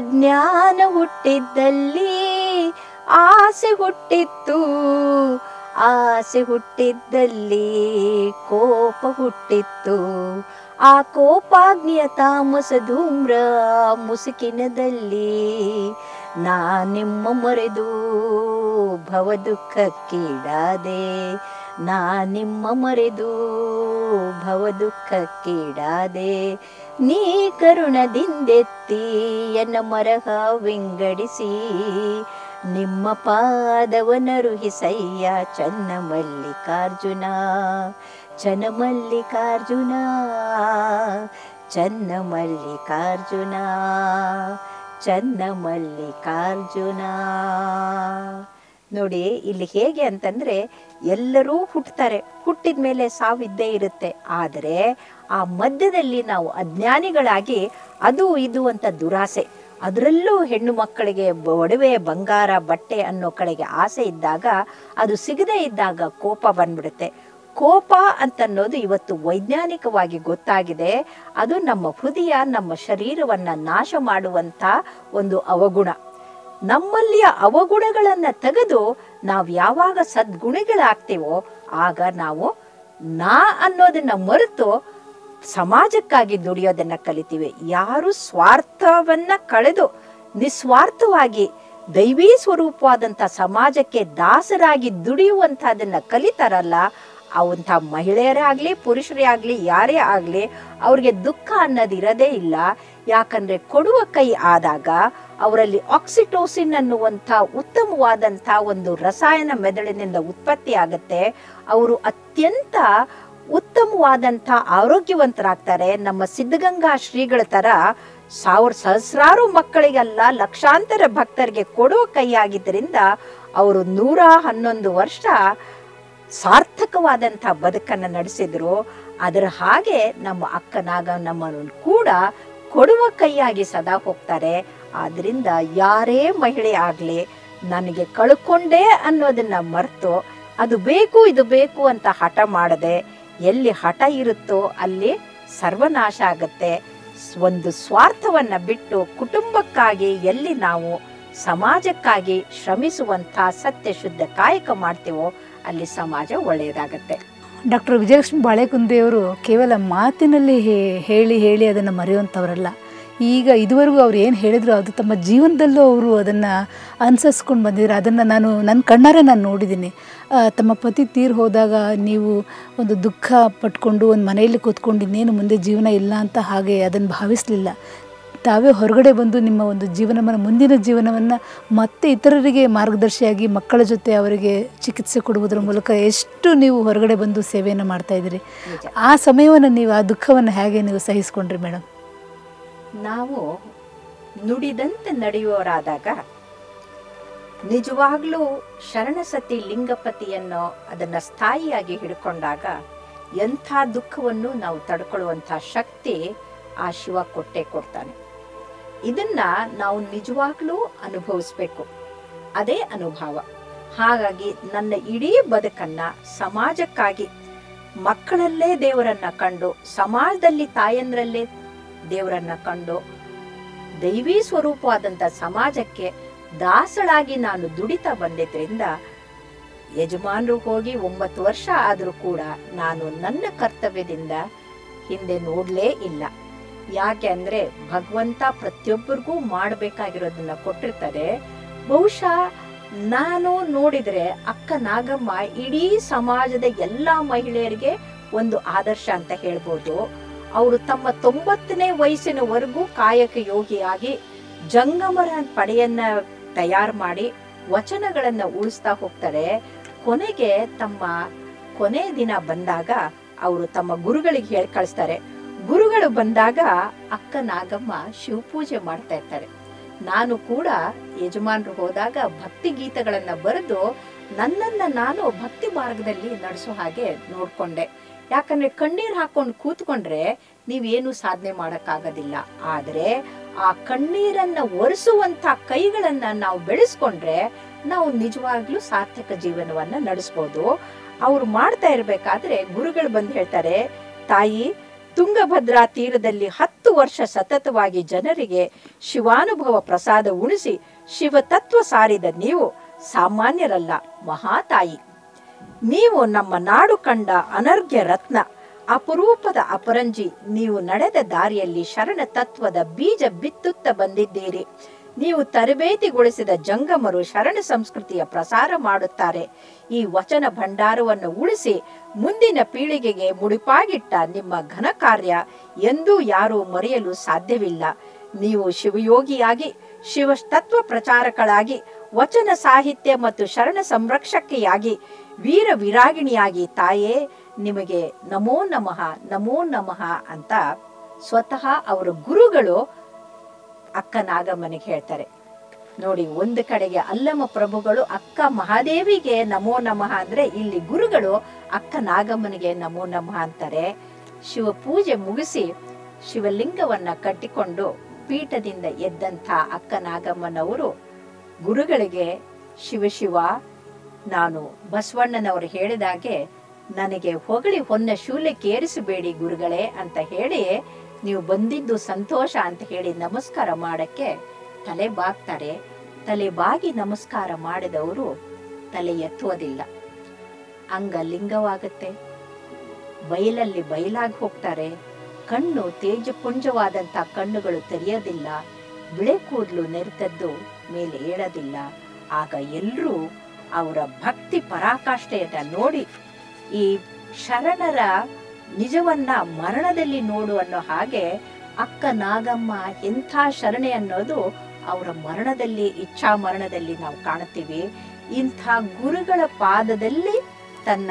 B: ಅಜ್ಞಾನ ಹುಟ್ಟಿದ್ದಲ್ಲಿ ಆಸೆ ಹುಟ್ಟಿತ್ತು ಆಸೆ ಹುಟ್ಟಿದ್ದಲ್ಲಿ ಕೋಪ ಹುಟ್ಟಿತ್ತು ಆ ಕೋಪಾಗ್ನಿಯ ತಾಮಸ ಧೂಮ್ರ ಮುಸುಕಿನದಲ್ಲಿ ನಾ ನಿಮ್ಮ ಮರೆದು ಭವ ದುಃಖಕ್ಕೀಡಾದೆ ನಾ ನಿಮ್ಮ ಮರೆದು ಭವ ದುಃಖಕ್ಕೀಡಾದೆ ನೀ ಕರುಣದಿಂದೆತ್ತಿ ಎನ್ನ ಮರಹ ವಿಂಗಡಿಸಿ ನಿಮ್ಮ ಪಾದವನರುಹಿಸಯ್ಯ ಚನ್ನ ಮಲ್ಲಿಕಾರ್ಜುನ ಚನ್ನ ಮಲ್ಲಿಕಾರ್ಜುನ ಚನ್ನ ಮಲ್ಲಿಕಾರ್ಜುನ ಚನ್ನ ಮಲ್ಲಿಕಾರ್ಜುನ ನೋಡಿ ಇಲ್ಲಿ ಹೇಗೆ ಅಂತಂದ್ರೆ ಎಲ್ಲರೂ ಹುಟ್ಟುತ್ತಾರೆ ಹುಟ್ಟಿದ ಮೇಲೆ ಸಾವಿದ್ದೇ ಇರುತ್ತೆ ಆದರೆ ಆ ಮಧ್ಯದಲ್ಲಿ ನಾವು ಅಜ್ಞಾನಿಗಳಾಗಿ ಅದು ಇದು ಅಂತ ದುರಾಸೆ ಅದರಲ್ಲೂ ಹೆಣ್ಣು ಮಕ್ಕಳಿಗೆ ಬ- ಒಡವೆ ಬಂಗಾರ ಬಟ್ಟೆ ಅನ್ನೋ ಕಡೆಗೆ ಆಸೆ ಇದ್ದಾಗ ಅದು ಸಿಗದೇ ಇದ್ದಾಗ ಕೋಪ ಬಂದ್ಬಿಡುತ್ತೆ ಕೋಪ ಅಂತನ್ನೋದು ಇವತ್ತು ವೈಜ್ಞಾನಿಕವಾಗಿ ಗೊತ್ತಾಗಿದೆ ಅದು ನಮ್ಮ ಹೃದಯ ನಮ್ಮ ಶರೀರವನ್ನ ನಾಶ ಮಾಡುವಂತ ಒಂದು ಅವಗುಣ ನಮ್ಮಲ್ಲಿಯ ಅವಗುಣಗಳನ್ನ ತೆಗೆದು ನಾವು ಯಾವಾಗ ಸದ್ಗುಣಿಗಳಾಗ್ತೀವೋ ಆಗ ನಾವು ನಾ ಅನ್ನೋದನ್ನ ಮರೆತು ಸಮಾಜಕ್ಕಾಗಿ ದುಡಿಯೋದನ್ನ ಕಲಿತೀವಿ ಯಾರು ಸ್ವಾರ್ಥವನ್ನ ಕಳೆದು ನಿಸ್ವಾರ್ಥವಾಗಿ ದೈವೀ ಸ್ವರೂಪವಾದಂಥ ಸಮಾಜಕ್ಕೆ ದಾಸರಾಗಿ ದುಡಿಯುವಂಥದ್ದನ್ನ ಕಲಿತಾರಲ್ಲ ಅವಂಥ ಮಹಿಳೆಯರೇ ಆಗಲಿ ಪುರುಷರೇ ಆಗಲಿ ಯಾರೇ ಆಗಲಿ ಅವ್ರಿಗೆ ದುಃಖ ಅನ್ನೋದು ಇರೋದೇ ಇಲ್ಲ ಯಾಕಂದ್ರೆ ಕೊಡುವ ಕೈ ಆದಾಗ ಅವರಲ್ಲಿ ಆಕ್ಸಿಟೋಸಿನ್ ಅನ್ನುವಂಥ ಉತ್ತಮವಾದಂಥ ಒಂದು ರಸಾಯನ ಮೆದುಳಿನಿಂದ ಉತ್ಪತ್ತಿ ಆಗುತ್ತೆ ಅವರು ಅತ್ಯಂತ ಉತ್ತಮವಾದಂಥ ಆರೋಗ್ಯವಂತರಾಗ್ತಾರೆ ನಮ್ಮ ಸಿದ್ಧಗಂಗಾ ಶ್ರೀಗಳ ತರ ಸಾವಿರ ಸಹಸ್ರಾರು ಮಕ್ಕಳಿಗೆಲ್ಲ ಲಕ್ಷಾಂತರ ಭಕ್ತರಿಗೆ ಕೊಡುವ ಕೈಯಾಗಿದ್ದರಿಂದ ಅವರು ನೂರ ಹನ್ನೊಂದು ವರ್ಷ ಸಾರ್ಥಕವಾದಂಥ ಬದುಕನ್ನು ನಡೆಸಿದ್ರು ಅದರ ಹಾಗೆ ನಮ್ಮ ಅಕ್ಕನಾಗ ನಮ್ಮನ್ನು ಕೂಡ ಕೊಡುವ ಕೈಯಾಗಿ ಸದಾ ಹೋಗ್ತಾರೆ ಆದ್ರಿಂದ ಯಾರೇ ಮಹಿಳೆ ಆಗಲಿ ನನಗೆ ಕಳ್ಕೊಂಡೆ ಅನ್ನೋದನ್ನ ಮರೆತು ಅದು ಬೇಕು ಇದು ಬೇಕು ಅಂತ ಹಠ ಮಾಡದೆ ಎಲ್ಲಿ ಹಠ ಇರುತ್ತೋ ಅಲ್ಲಿ ಸರ್ವನಾಶ ಆಗತ್ತೆ ಸ್- ಒಂದು ಸ್ವಾರ್ಥವನ್ನ ಬಿಟ್ಟು ಕುಟುಂಬಕ್ಕಾಗಿ ಎಲ್ಲಿ ನಾವು ಸಮಾಜಕ್ಕಾಗಿ ಶ್ರಮಿಸುವಂಥ ಸತ್ಯ ಶುದ್ಧ ಕಾಯಕ ಮಾಡ್ತೀವೋ ಅಲ್ಲಿ ಸಮಾಜ ಒಳ್ಳೆಯದಾಗತ್ತೆ
A: ಡಾಕ್ಟರ್ ವಿಜಯಲಕ್ಷ್ಮಿ ಬಾಳೆಕುಂದೆಯವರು ಕೇವಲ ಮಾತಿನಲ್ಲಿ ಹೇ- ಹೇಳಿ ಹೇಳಿ ಅದನ್ನು ಮರೆಯುವಂಥವರಲ್ಲ ಈಗ ಇದುವರೆಗೂ ಅವ್ರು ಏನು ಹೇಳಿದ್ರು ಅದು ತಮ್ಮ ಜೀವನದಲ್ಲೂ ಅವರು ಅದನ್ನು ಅನುಸರಿಸ್ಕೊಂಡು ಬಂದಿದ್ದಾರೆ ಅದನ್ನು ನಾನು ನನ್ನ ಕಣ್ಣಾರೆ ನಾನು ನೋಡಿದ್ದೀನಿ ಆ, ತಮ್ಮ ಪತಿ ತೀರ್ ಹೋದಾಗ ನೀವು ಒಂದು ದುಃಖ ಪಟ್ಕೊಂಡು ಒಂದು ಮನೆಯಲ್ಲಿ ಕೂತ್ಕೊಂಡು ಇನ್ನೇನು ಮುಂದೆ ಜೀವನ ಇಲ್ಲ ಅಂತ ಹಾಗೆ ಅದನ್ನು ಭಾವಿಸಲಿಲ್ಲ ತಾವೇ ಹೊರಗಡೆ ಬಂದು ನಿಮ್ಮ ಒಂದು ಜೀವನವನ್ನು ಮುಂದಿನ ಜೀವನವನ್ನು ಮತ್ತೆ ಇತರರಿಗೆ ಮಾರ್ಗದರ್ಶಿಯಾಗಿ ಮಕ್ಕಳ ಜೊತೆ ಅವರಿಗೆ ಚಿಕಿತ್ಸೆ ಕೊಡುವುದರ ಮೂಲಕ ಎಷ್ಟು ನೀವು ಹೊರಗಡೆ ಬಂದು ಸೇವೆಯನ್ನು ಮಾಡ್ತಾ ಇದ್ದೀರಿ
B: ನಿಜ
A: ಆ ಸಮಯವನ್ನು ನೀವು ಆ ದುಃಖವನ್ನು ಹೇಗೆ ನೀವು ಸಹಿಸ್ಕೊಂಡ್ರಿ ಮೇಡಮ್
B: ನಾವು ನುಡಿದಂತೆ ನಡೆಯುವವರಾದಾಗ ನಿಜವಾಗ್ಲೂ ಶರಣಸತಿ ಲಿಂಗಪತಿಯನ್ನು ಅದನ್ನ ಸ್ಥಾಯಿಯಾಗಿ ಹಿಡ್ಕೊಂಡಾಗ ಎಂಥ ದುಃಖವನ್ನು ನಾವು ತಡ್ಕೊಳ್ಳುವಂಥ ಶಕ್ತಿ ಆ ಶಿವ ಕೊಟ್ಟೆ ಕೊಡ್ತಾನೆ ಇದನ್ನ ನಾವು ನಿಜವಾಗ್ಲೂ ಅನುಭವಿಸ್ಬೇಕು ಅದೇ ಅನುಭವ ಹಾಗಾಗಿ ನನ್ನ ಇಡೀ ಬದುಕನ್ನ ಸಮಾಜಕ್ಕಾಗಿ ಮಕ್ಕಳಲ್ಲೇ ದೇವರನ್ನ ಕಂಡು ಸಮಾಜದಲ್ಲಿ ತಾಯಂದ್ರಲ್ಲೇ ದೇವರನ್ನ ಕಂಡು ದೈವೀ ಸ್ವರೂಪವಾದಂಥ ಸಮಾಜಕ್ಕೆ ದಾಸಳಾಗಿ ನಾನು ದುಡಿತಾ ಬಂದಿದ್ರಿಂದ ಯಜಮಾನರು ಹೋಗಿ ಒಂಬತ್ತು ವರ್ಷ ಆದರೂ ಕೂಡ ನಾನು ನನ್ನ ಕರ್ತವ್ಯದಿಂದ ಹಿಂದೆ ನೋಡ್ಲೇ ಇಲ್ಲ ಯಾಕೆ ಅಂದ್ರೆ ಭಗವಂತ ಪ್ರತಿಯೊಬ್ಬರಿಗೂ ಮಾಡಬೇಕಾಗಿರೋದನ್ನ ಕೊಟ್ಟಿರ್ತಾರೆ ಬಹುಶಃ ನಾನು ನೋಡಿದ್ರೆ ಅಕ್ಕ ನಾಗಮ್ಮ ಇಡೀ ಸಮಾಜದ ಎಲ್ಲಾ ಮಹಿಳೆಯರಿಗೆ ಒಂದು ಆದರ್ಶ ಅಂತ ಹೇಳ್ಬೋದು ಅವರು ತಮ್ಮ ತೊಂಬತ್ತನೇ ವಯಸ್ಸಿನವರೆಗೂ ಕಾಯಕ ಯೋಗಿಯಾಗಿ ಜಂಗಮರ ಪಡೆಯನ್ನ ತಯಾರು ಮಾಡಿ ವಚನಗಳನ್ನ ಉಳಿಸ್ತಾ ಹೋಗ್ತಾರೆ ಕೊನೆಗೆ ತಮ್ಮ ಕೊನೆ ದಿನ ಬಂದಾಗ ಅವರು ತಮ್ಮ ಗುರುಗಳಿಗೆ ಹೇಳಿ ಕಳಿಸ್ತಾರೆ ಗುರುಗಳು ಬಂದಾಗ ಅಕ್ಕ ನಾಗಮ್ಮ ಶಿವಪೂಜೆ ಮಾಡ್ತಾ ಇರ್ತಾರೆ ನಾನು ಕೂಡ ಯಜಮಾನರು ಹೋದಾಗ ಭಕ್ತಿ ಗೀತಗಳನ್ನ ಬರೆದು ನನ್ನನ್ನ ನಾನು ಭಕ್ತಿ ಮಾರ್ಗದಲ್ಲಿ ನಡೆಸೋ ಹಾಗೆ ನೋಡ್ಕೊಂಡೆ ಯಾಕಂದ್ರೆ ಕಣ್ಣೀರ್ ಹಾಕೊಂಡು ಕೂತ್ಕೊಂಡ್ರೆ ನೀವೇನು ಸಾಧನೆ ಮಾಡಕ್ಕಾಗೋದಿಲ್ಲ ಆದ್ರೆ ಆ ಕಣ್ಣೀರನ್ನ ಒರೆಸುವಂತ ಕೈಗಳನ್ನ ನಾವು ಬೆಳೆಸ್ಕೊಂಡ್ರೆ ನಾವು ನಿಜವಾಗ್ಲೂ ಸಾರ್ಥಕ ಜೀವನವನ್ನ ನಡೆಸ್ಬೋದು ಅವ್ರು ಮಾಡ್ತಾ ಇರ್ಬೇಕಾದ್ರೆ ಗುರುಗಳು ಬಂದು ಹೇಳ್ತಾರೆ ತಾಯಿ ತುಂಗಭದ್ರಾ ತೀರದಲ್ಲಿ ಹತ್ತು ವರ್ಷ ಸತತವಾಗಿ ಜನರಿಗೆ ಶಿವಾನುಭವ ಪ್ರಸಾದ ಉಣಿಸಿ ಶಿವತತ್ವ ಸಾರಿದ ನೀವು ಸಾಮಾನ್ಯರಲ್ಲ ಮಹಾತಾಯಿ ನೀವು ನಮ್ಮ ನಾಡು ಕಂಡ ಅನರ್ಘ್ಯ ರತ್ನ ಅಪರೂಪದ ಅಪರಂಜಿ ನೀವು ನಡೆದ ದಾರಿಯಲ್ಲಿ ಶರಣ ತತ್ವದ ಬೀಜ ಬಿತ್ತುತ್ತ ಬಂದಿದ್ದೀರಿ ನೀವು ತರಬೇತಿಗೊಳಿಸಿದ ಜಂಗಮರು ಶರಣ ಸಂಸ್ಕೃತಿಯ ಪ್ರಸಾರ ಮಾಡುತ್ತಾರೆ ಈ ವಚನ ಭಂಡಾರವನ್ನು ಉಳಿಸಿ ಮುಂದಿನ ಪೀಳಿಗೆಗೆ ಮುಡಿಪಾಗಿಟ್ಟ ನಿಮ್ಮ ಘನ ಕಾರ್ಯ ಎಂದೂ ಯಾರೂ ಮರೆಯಲು ಸಾಧ್ಯವಿಲ್ಲ ನೀವು ಶಿವಯೋಗಿಯಾಗಿ ಶಿವ ತತ್ವ ಪ್ರಚಾರಕಳಾಗಿ ವಚನ ಸಾಹಿತ್ಯ ಮತ್ತು ಶರಣ ಸಂರಕ್ಷಕಿಯಾಗಿ ವೀರ ವಿರಾಗಿಣಿಯಾಗಿ ತಾಯೇ ನಿಮಗೆ ನಮೋ ನಮಃ ನಮೋ ನಮಃ ಅಂತ ಸ್ವತಃ ಅವರ ಗುರುಗಳು ಅಕ್ಕ ನಾಗಮ್ಮನಿಗೆ ಹೇಳ್ತಾರೆ ನೋಡಿ ಒಂದು ಕಡೆಗೆ ಅಲ್ಲಮ ಪ್ರಭುಗಳು ಅಕ್ಕ ಮಹಾದೇವಿಗೆ ನಮೋ ನಮಃ ಅಂದ್ರೆ ಇಲ್ಲಿ ಗುರುಗಳು ಅಕ್ಕ ನಾಗಮ್ಮನಿಗೆ ನಮೋ ನಮಃ ಅಂತಾರೆ ಶಿವ ಪೂಜೆ ಮುಗಿಸಿ ಶಿವಲಿಂಗವನ್ನ ಕಟ್ಟಿಕೊಂಡು ಪೀಠದಿಂದ ಎದ್ದಂಥ ಅಕ್ಕ ನಾಗಮ್ಮನವರು ಗುರುಗಳಿಗೆ ಶಿವ ಶಿವ ನಾನು ಬಸವಣ್ಣನವರು ಹೇಳಿದಾಗೆ ನನಗೆ ಹೊಗಳಿ ಹೊನ್ನ ಶೂಲಕ್ಕೆ ಏರಿಸಬೇಡಿ ಗುರುಗಳೇ ಅಂತ ಹೇಳಿ ನೀವು ಬಂದಿದ್ದು ಸಂತೋಷ ಅಂತ ಹೇಳಿ ನಮಸ್ಕಾರ ಮಾಡಕ್ಕೆ ತಲೆ ಬಾಗ್ತಾರೆ ತಲೆ ಬಾಗಿ ನಮಸ್ಕಾರ ಮಾಡಿದವರು ತಲೆ ಎತ್ತುವುದಿಲ್ಲ ಅಂಗ ಲಿಂಗವಾಗುತ್ತೆ ಬಯಲಲ್ಲಿ ಬಯಲಾಗಿ ಹೋಗ್ತಾರೆ ಕಣ್ಣು ತೇಜಪುಂಜವಾದಂಥ ಕಣ್ಣುಗಳು ತೆರೆಯೋದಿಲ್ಲ ಬಿಳೆ ಕೂದಲು ನೆರೆತದ್ದು ಮೇಲೆ ಏಳೋದಿಲ್ಲ ಆಗ ಎಲ್ಲರೂ ಅವರ ಭಕ್ತಿ ಪರಾಕಾಷ್ಠೆಯನ್ನ ನೋಡಿ ಈ ಶರಣರ ನಿಜವನ್ನ ಮರಣದಲ್ಲಿ ನೋಡು ಅನ್ನೋ ಹಾಗೆ ಅಕ್ಕ ನಾಗಮ್ಮ ಎಂಥ ಶರಣೆ ಅನ್ನೋದು ಅವರ ಮರಣದಲ್ಲಿ ಇಚ್ಛಾ ಮರಣದಲ್ಲಿ ನಾವು ಕಾಣುತ್ತೀವಿ ಇಂಥ ಗುರುಗಳ ಪಾದದಲ್ಲಿ ತನ್ನ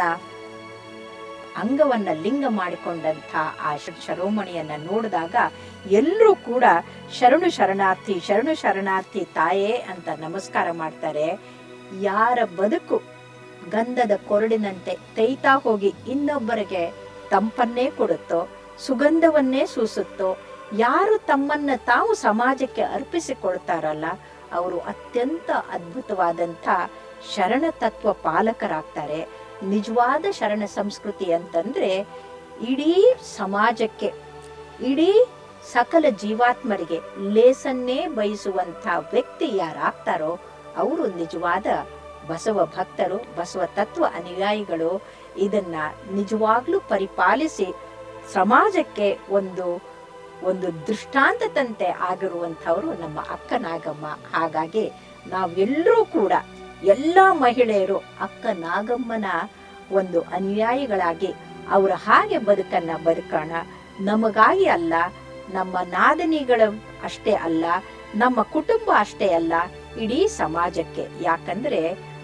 B: ಅಂಗವನ್ನ ಲಿಂಗ ಮಾಡಿಕೊಂಡಂಥ ಆ ಶ- ಶರೋಮಣಿಯನ್ನ ನೋಡಿದಾಗ ಎಲ್ಲರೂ ಕೂಡ ಶರಣು ಶರಣಾರ್ಥಿ ಶರಣು ಶರಣಾರ್ಥಿ ತಾಯೇ ಅಂತ ನಮಸ್ಕಾರ ಮಾಡ್ತಾರೆ ಯಾರ ಬದುಕು ಗಂಧದ ಕೊರಡಿನಂತೆ ತೈತಾ ಹೋಗಿ ಇನ್ನೊಬ್ಬರಿಗೆ ತಂಪನ್ನೇ ಕೊಡುತ್ತೋ ಸುಗಂಧವನ್ನೇ ಸೂಸುತ್ತೋ ಯಾರು ತಮ್ಮನ್ನ ತಾವು ಸಮಾಜಕ್ಕೆ ಅರ್ಪಿಸಿಕೊಳ್ತಾರಲ್ಲ ಅವರು ಅತ್ಯಂತ ಅದ್ಭುತವಾದಂಥ ಶರಣ ತತ್ವ ಪಾಲಕರಾಗ್ತಾರೆ ನಿಜವಾದ ಶರಣ ಸಂಸ್ಕೃತಿ ಅಂತಂದ್ರೆ ಇಡೀ ಸಮಾಜಕ್ಕೆ ಇಡೀ ಸಕಲ ಜೀವಾತ್ಮರಿಗೆ ಲೇಸನ್ನೇ ಬಯಸುವಂಥ ವ್ಯಕ್ತಿ ಯಾರಾಗ್ತಾರೋ ಅವರು ನಿಜವಾದ ಬಸವ ಭಕ್ತರು ಬಸವ ತತ್ವ ಅನುಯಾಯಿಗಳು ಇದನ್ನ ನಿಜವಾಗ್ಲೂ ಪರಿಪಾಲಿಸಿ ಸಮಾಜಕ್ಕೆ ಒಂದು ಒಂದು ದೃಷ್ಟಾಂತದಂತೆ ಆಗಿರುವಂಥವ್ರು ನಮ್ಮ ಅಕ್ಕ ನಾಗಮ್ಮ ಹಾಗಾಗಿ ನಾವೆಲ್ಲರೂ ಕೂಡ ಎಲ್ಲ ಮಹಿಳೆಯರು ಅಕ್ಕ ನಾಗಮ್ಮನ ಒಂದು ಅನುಯಾಯಿಗಳಾಗಿ ಅವರ ಹಾಗೆ ಬದುಕನ್ನ ಬದುಕೋಣ ನಮಗಾಗಿ ಅಲ್ಲ ನಮ್ಮ ನಾದನಿಗಳು ಅಷ್ಟೇ ಅಲ್ಲ ನಮ್ಮ ಕುಟುಂಬ ಅಷ್ಟೇ ಅಲ್ಲ ಇಡೀ ಸಮಾಜಕ್ಕೆ ಯಾಕಂದ್ರೆ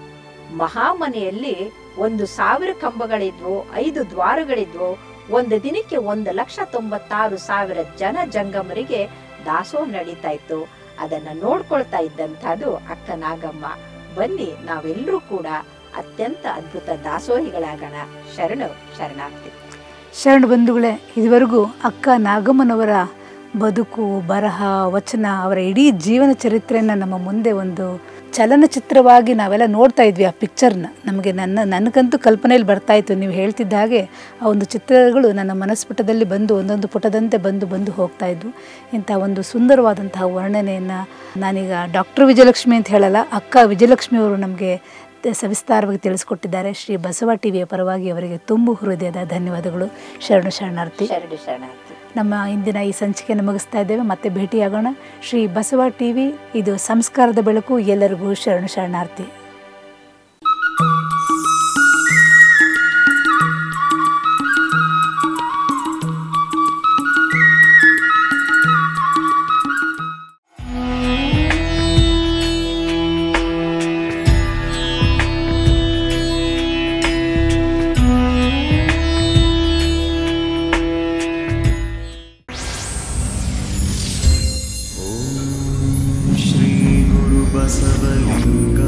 B: ಮಹಾಮನೆಯಲ್ಲಿ ಒಂದು ಸಾವಿರ ಕಂಬಗಳಿದ್ವು ಐದು ದ್ವಾರಗಳಿದ್ವು ಒಂದು ದಿನಕ್ಕೆ ಒಂದು ಲಕ್ಷ ತೊಂಬತ್ತಾರು ಸಾವಿರ ಜನ ಜಂಗಮರಿಗೆ ದಾಸೋಹ ನಡೀತಾ ಇತ್ತು ಅದನ್ನ ನೋಡ್ಕೊಳ್ತಾ ಇದ್ದಂಥದ್ದು ಅಕ್ಕ ನಾಗಮ್ಮ ಬನ್ನಿ ನಾವೆಲ್ಲರೂ ಕೂಡ ಅತ್ಯಂತ ಅದ್ಭುತ ದಾಸೋಹಿಗಳಾಗೋಣ ಶರಣು ಶರಣಾರ್ಥಿ
A: ಶರಣ ಬಂಧುಗಳೇ ಇದುವರೆಗೂ ಅಕ್ಕ ನಾಗಮ್ಮನವರ ಬದುಕು ಬರಹ ವಚನ ಅವರ ಇಡೀ ಜೀವನ ಚರಿತ್ರೆಯನ್ನು ನಮ್ಮ ಮುಂದೆ ಒಂದು ಚಲನಚಿತ್ರವಾಗಿ ನಾವೆಲ್ಲ ನೋಡ್ತಾ ಇದ್ವಿ ಆ ಪಿಕ್ಚರ್ನ ನಮಗೆ ನನ್ನ ನನಗಂತೂ ಕಲ್ಪನೆಯಲ್ಲಿ ಬರ್ತಾ ಇತ್ತು ನೀವು ಹೇಳ್ತಿದ್ದ ಹಾಗೆ ಆ ಒಂದು ಚಿತ್ರಗಳು ನನ್ನ ಮನಸ್ಪುಟದಲ್ಲಿ ಬಂದು ಒಂದೊಂದು ಪುಟದಂತೆ ಬಂದು ಬಂದು ಹೋಗ್ತಾ ಇದ್ವು ಇಂಥ ಒಂದು ಸುಂದರವಾದಂತಹ ವರ್ಣನೆಯನ್ನು ನಾನೀಗ ಡಾಕ್ಟರ್ ವಿಜಯಲಕ್ಷ್ಮಿ ಅಂತ ಹೇಳಲ್ಲ ಅಕ್ಕ ವಿಜಯಲಕ್ಷ್ಮಿ ಅವರು ನಮಗೆ ತ- ಸವಿಸ್ತಾರವಾಗಿ ತಿಳಿಸ್ಕೊಟ್ಟಿದ್ದಾರೆ ಶ್ರೀ ಬಸವ ಟಿವಿಯ ಪರವಾಗಿ ಅವರಿಗೆ ತುಂಬು ಹೃದಯದ ಧನ್ಯವಾದಗಳು ಶರಣು ಶರಣಾರ್ಥಿ
B: ಶರಣು ಶರಣಾರ್ಥಿ
A: ನಮ್ಮ ಇಂದಿನ ಈ ಸಂಚಿಕೆಯನ್ನು ಮುಗಿಸ್ತಾ ಇದ್ದೇವೆ ಮತ್ತೆ ಭೇಟಿಯಾಗೋಣ ಶ್ರೀ ಬಸವ ಟಿವಿ ಇದು ಸಂಸ್ಕಾರದ ಬೆಳಕು ಎಲ್ಲರಿಗೂ ಶರಣು ಶರಣಾರ್ಥಿ
C: श्रीगुरुबसवलिङ्ग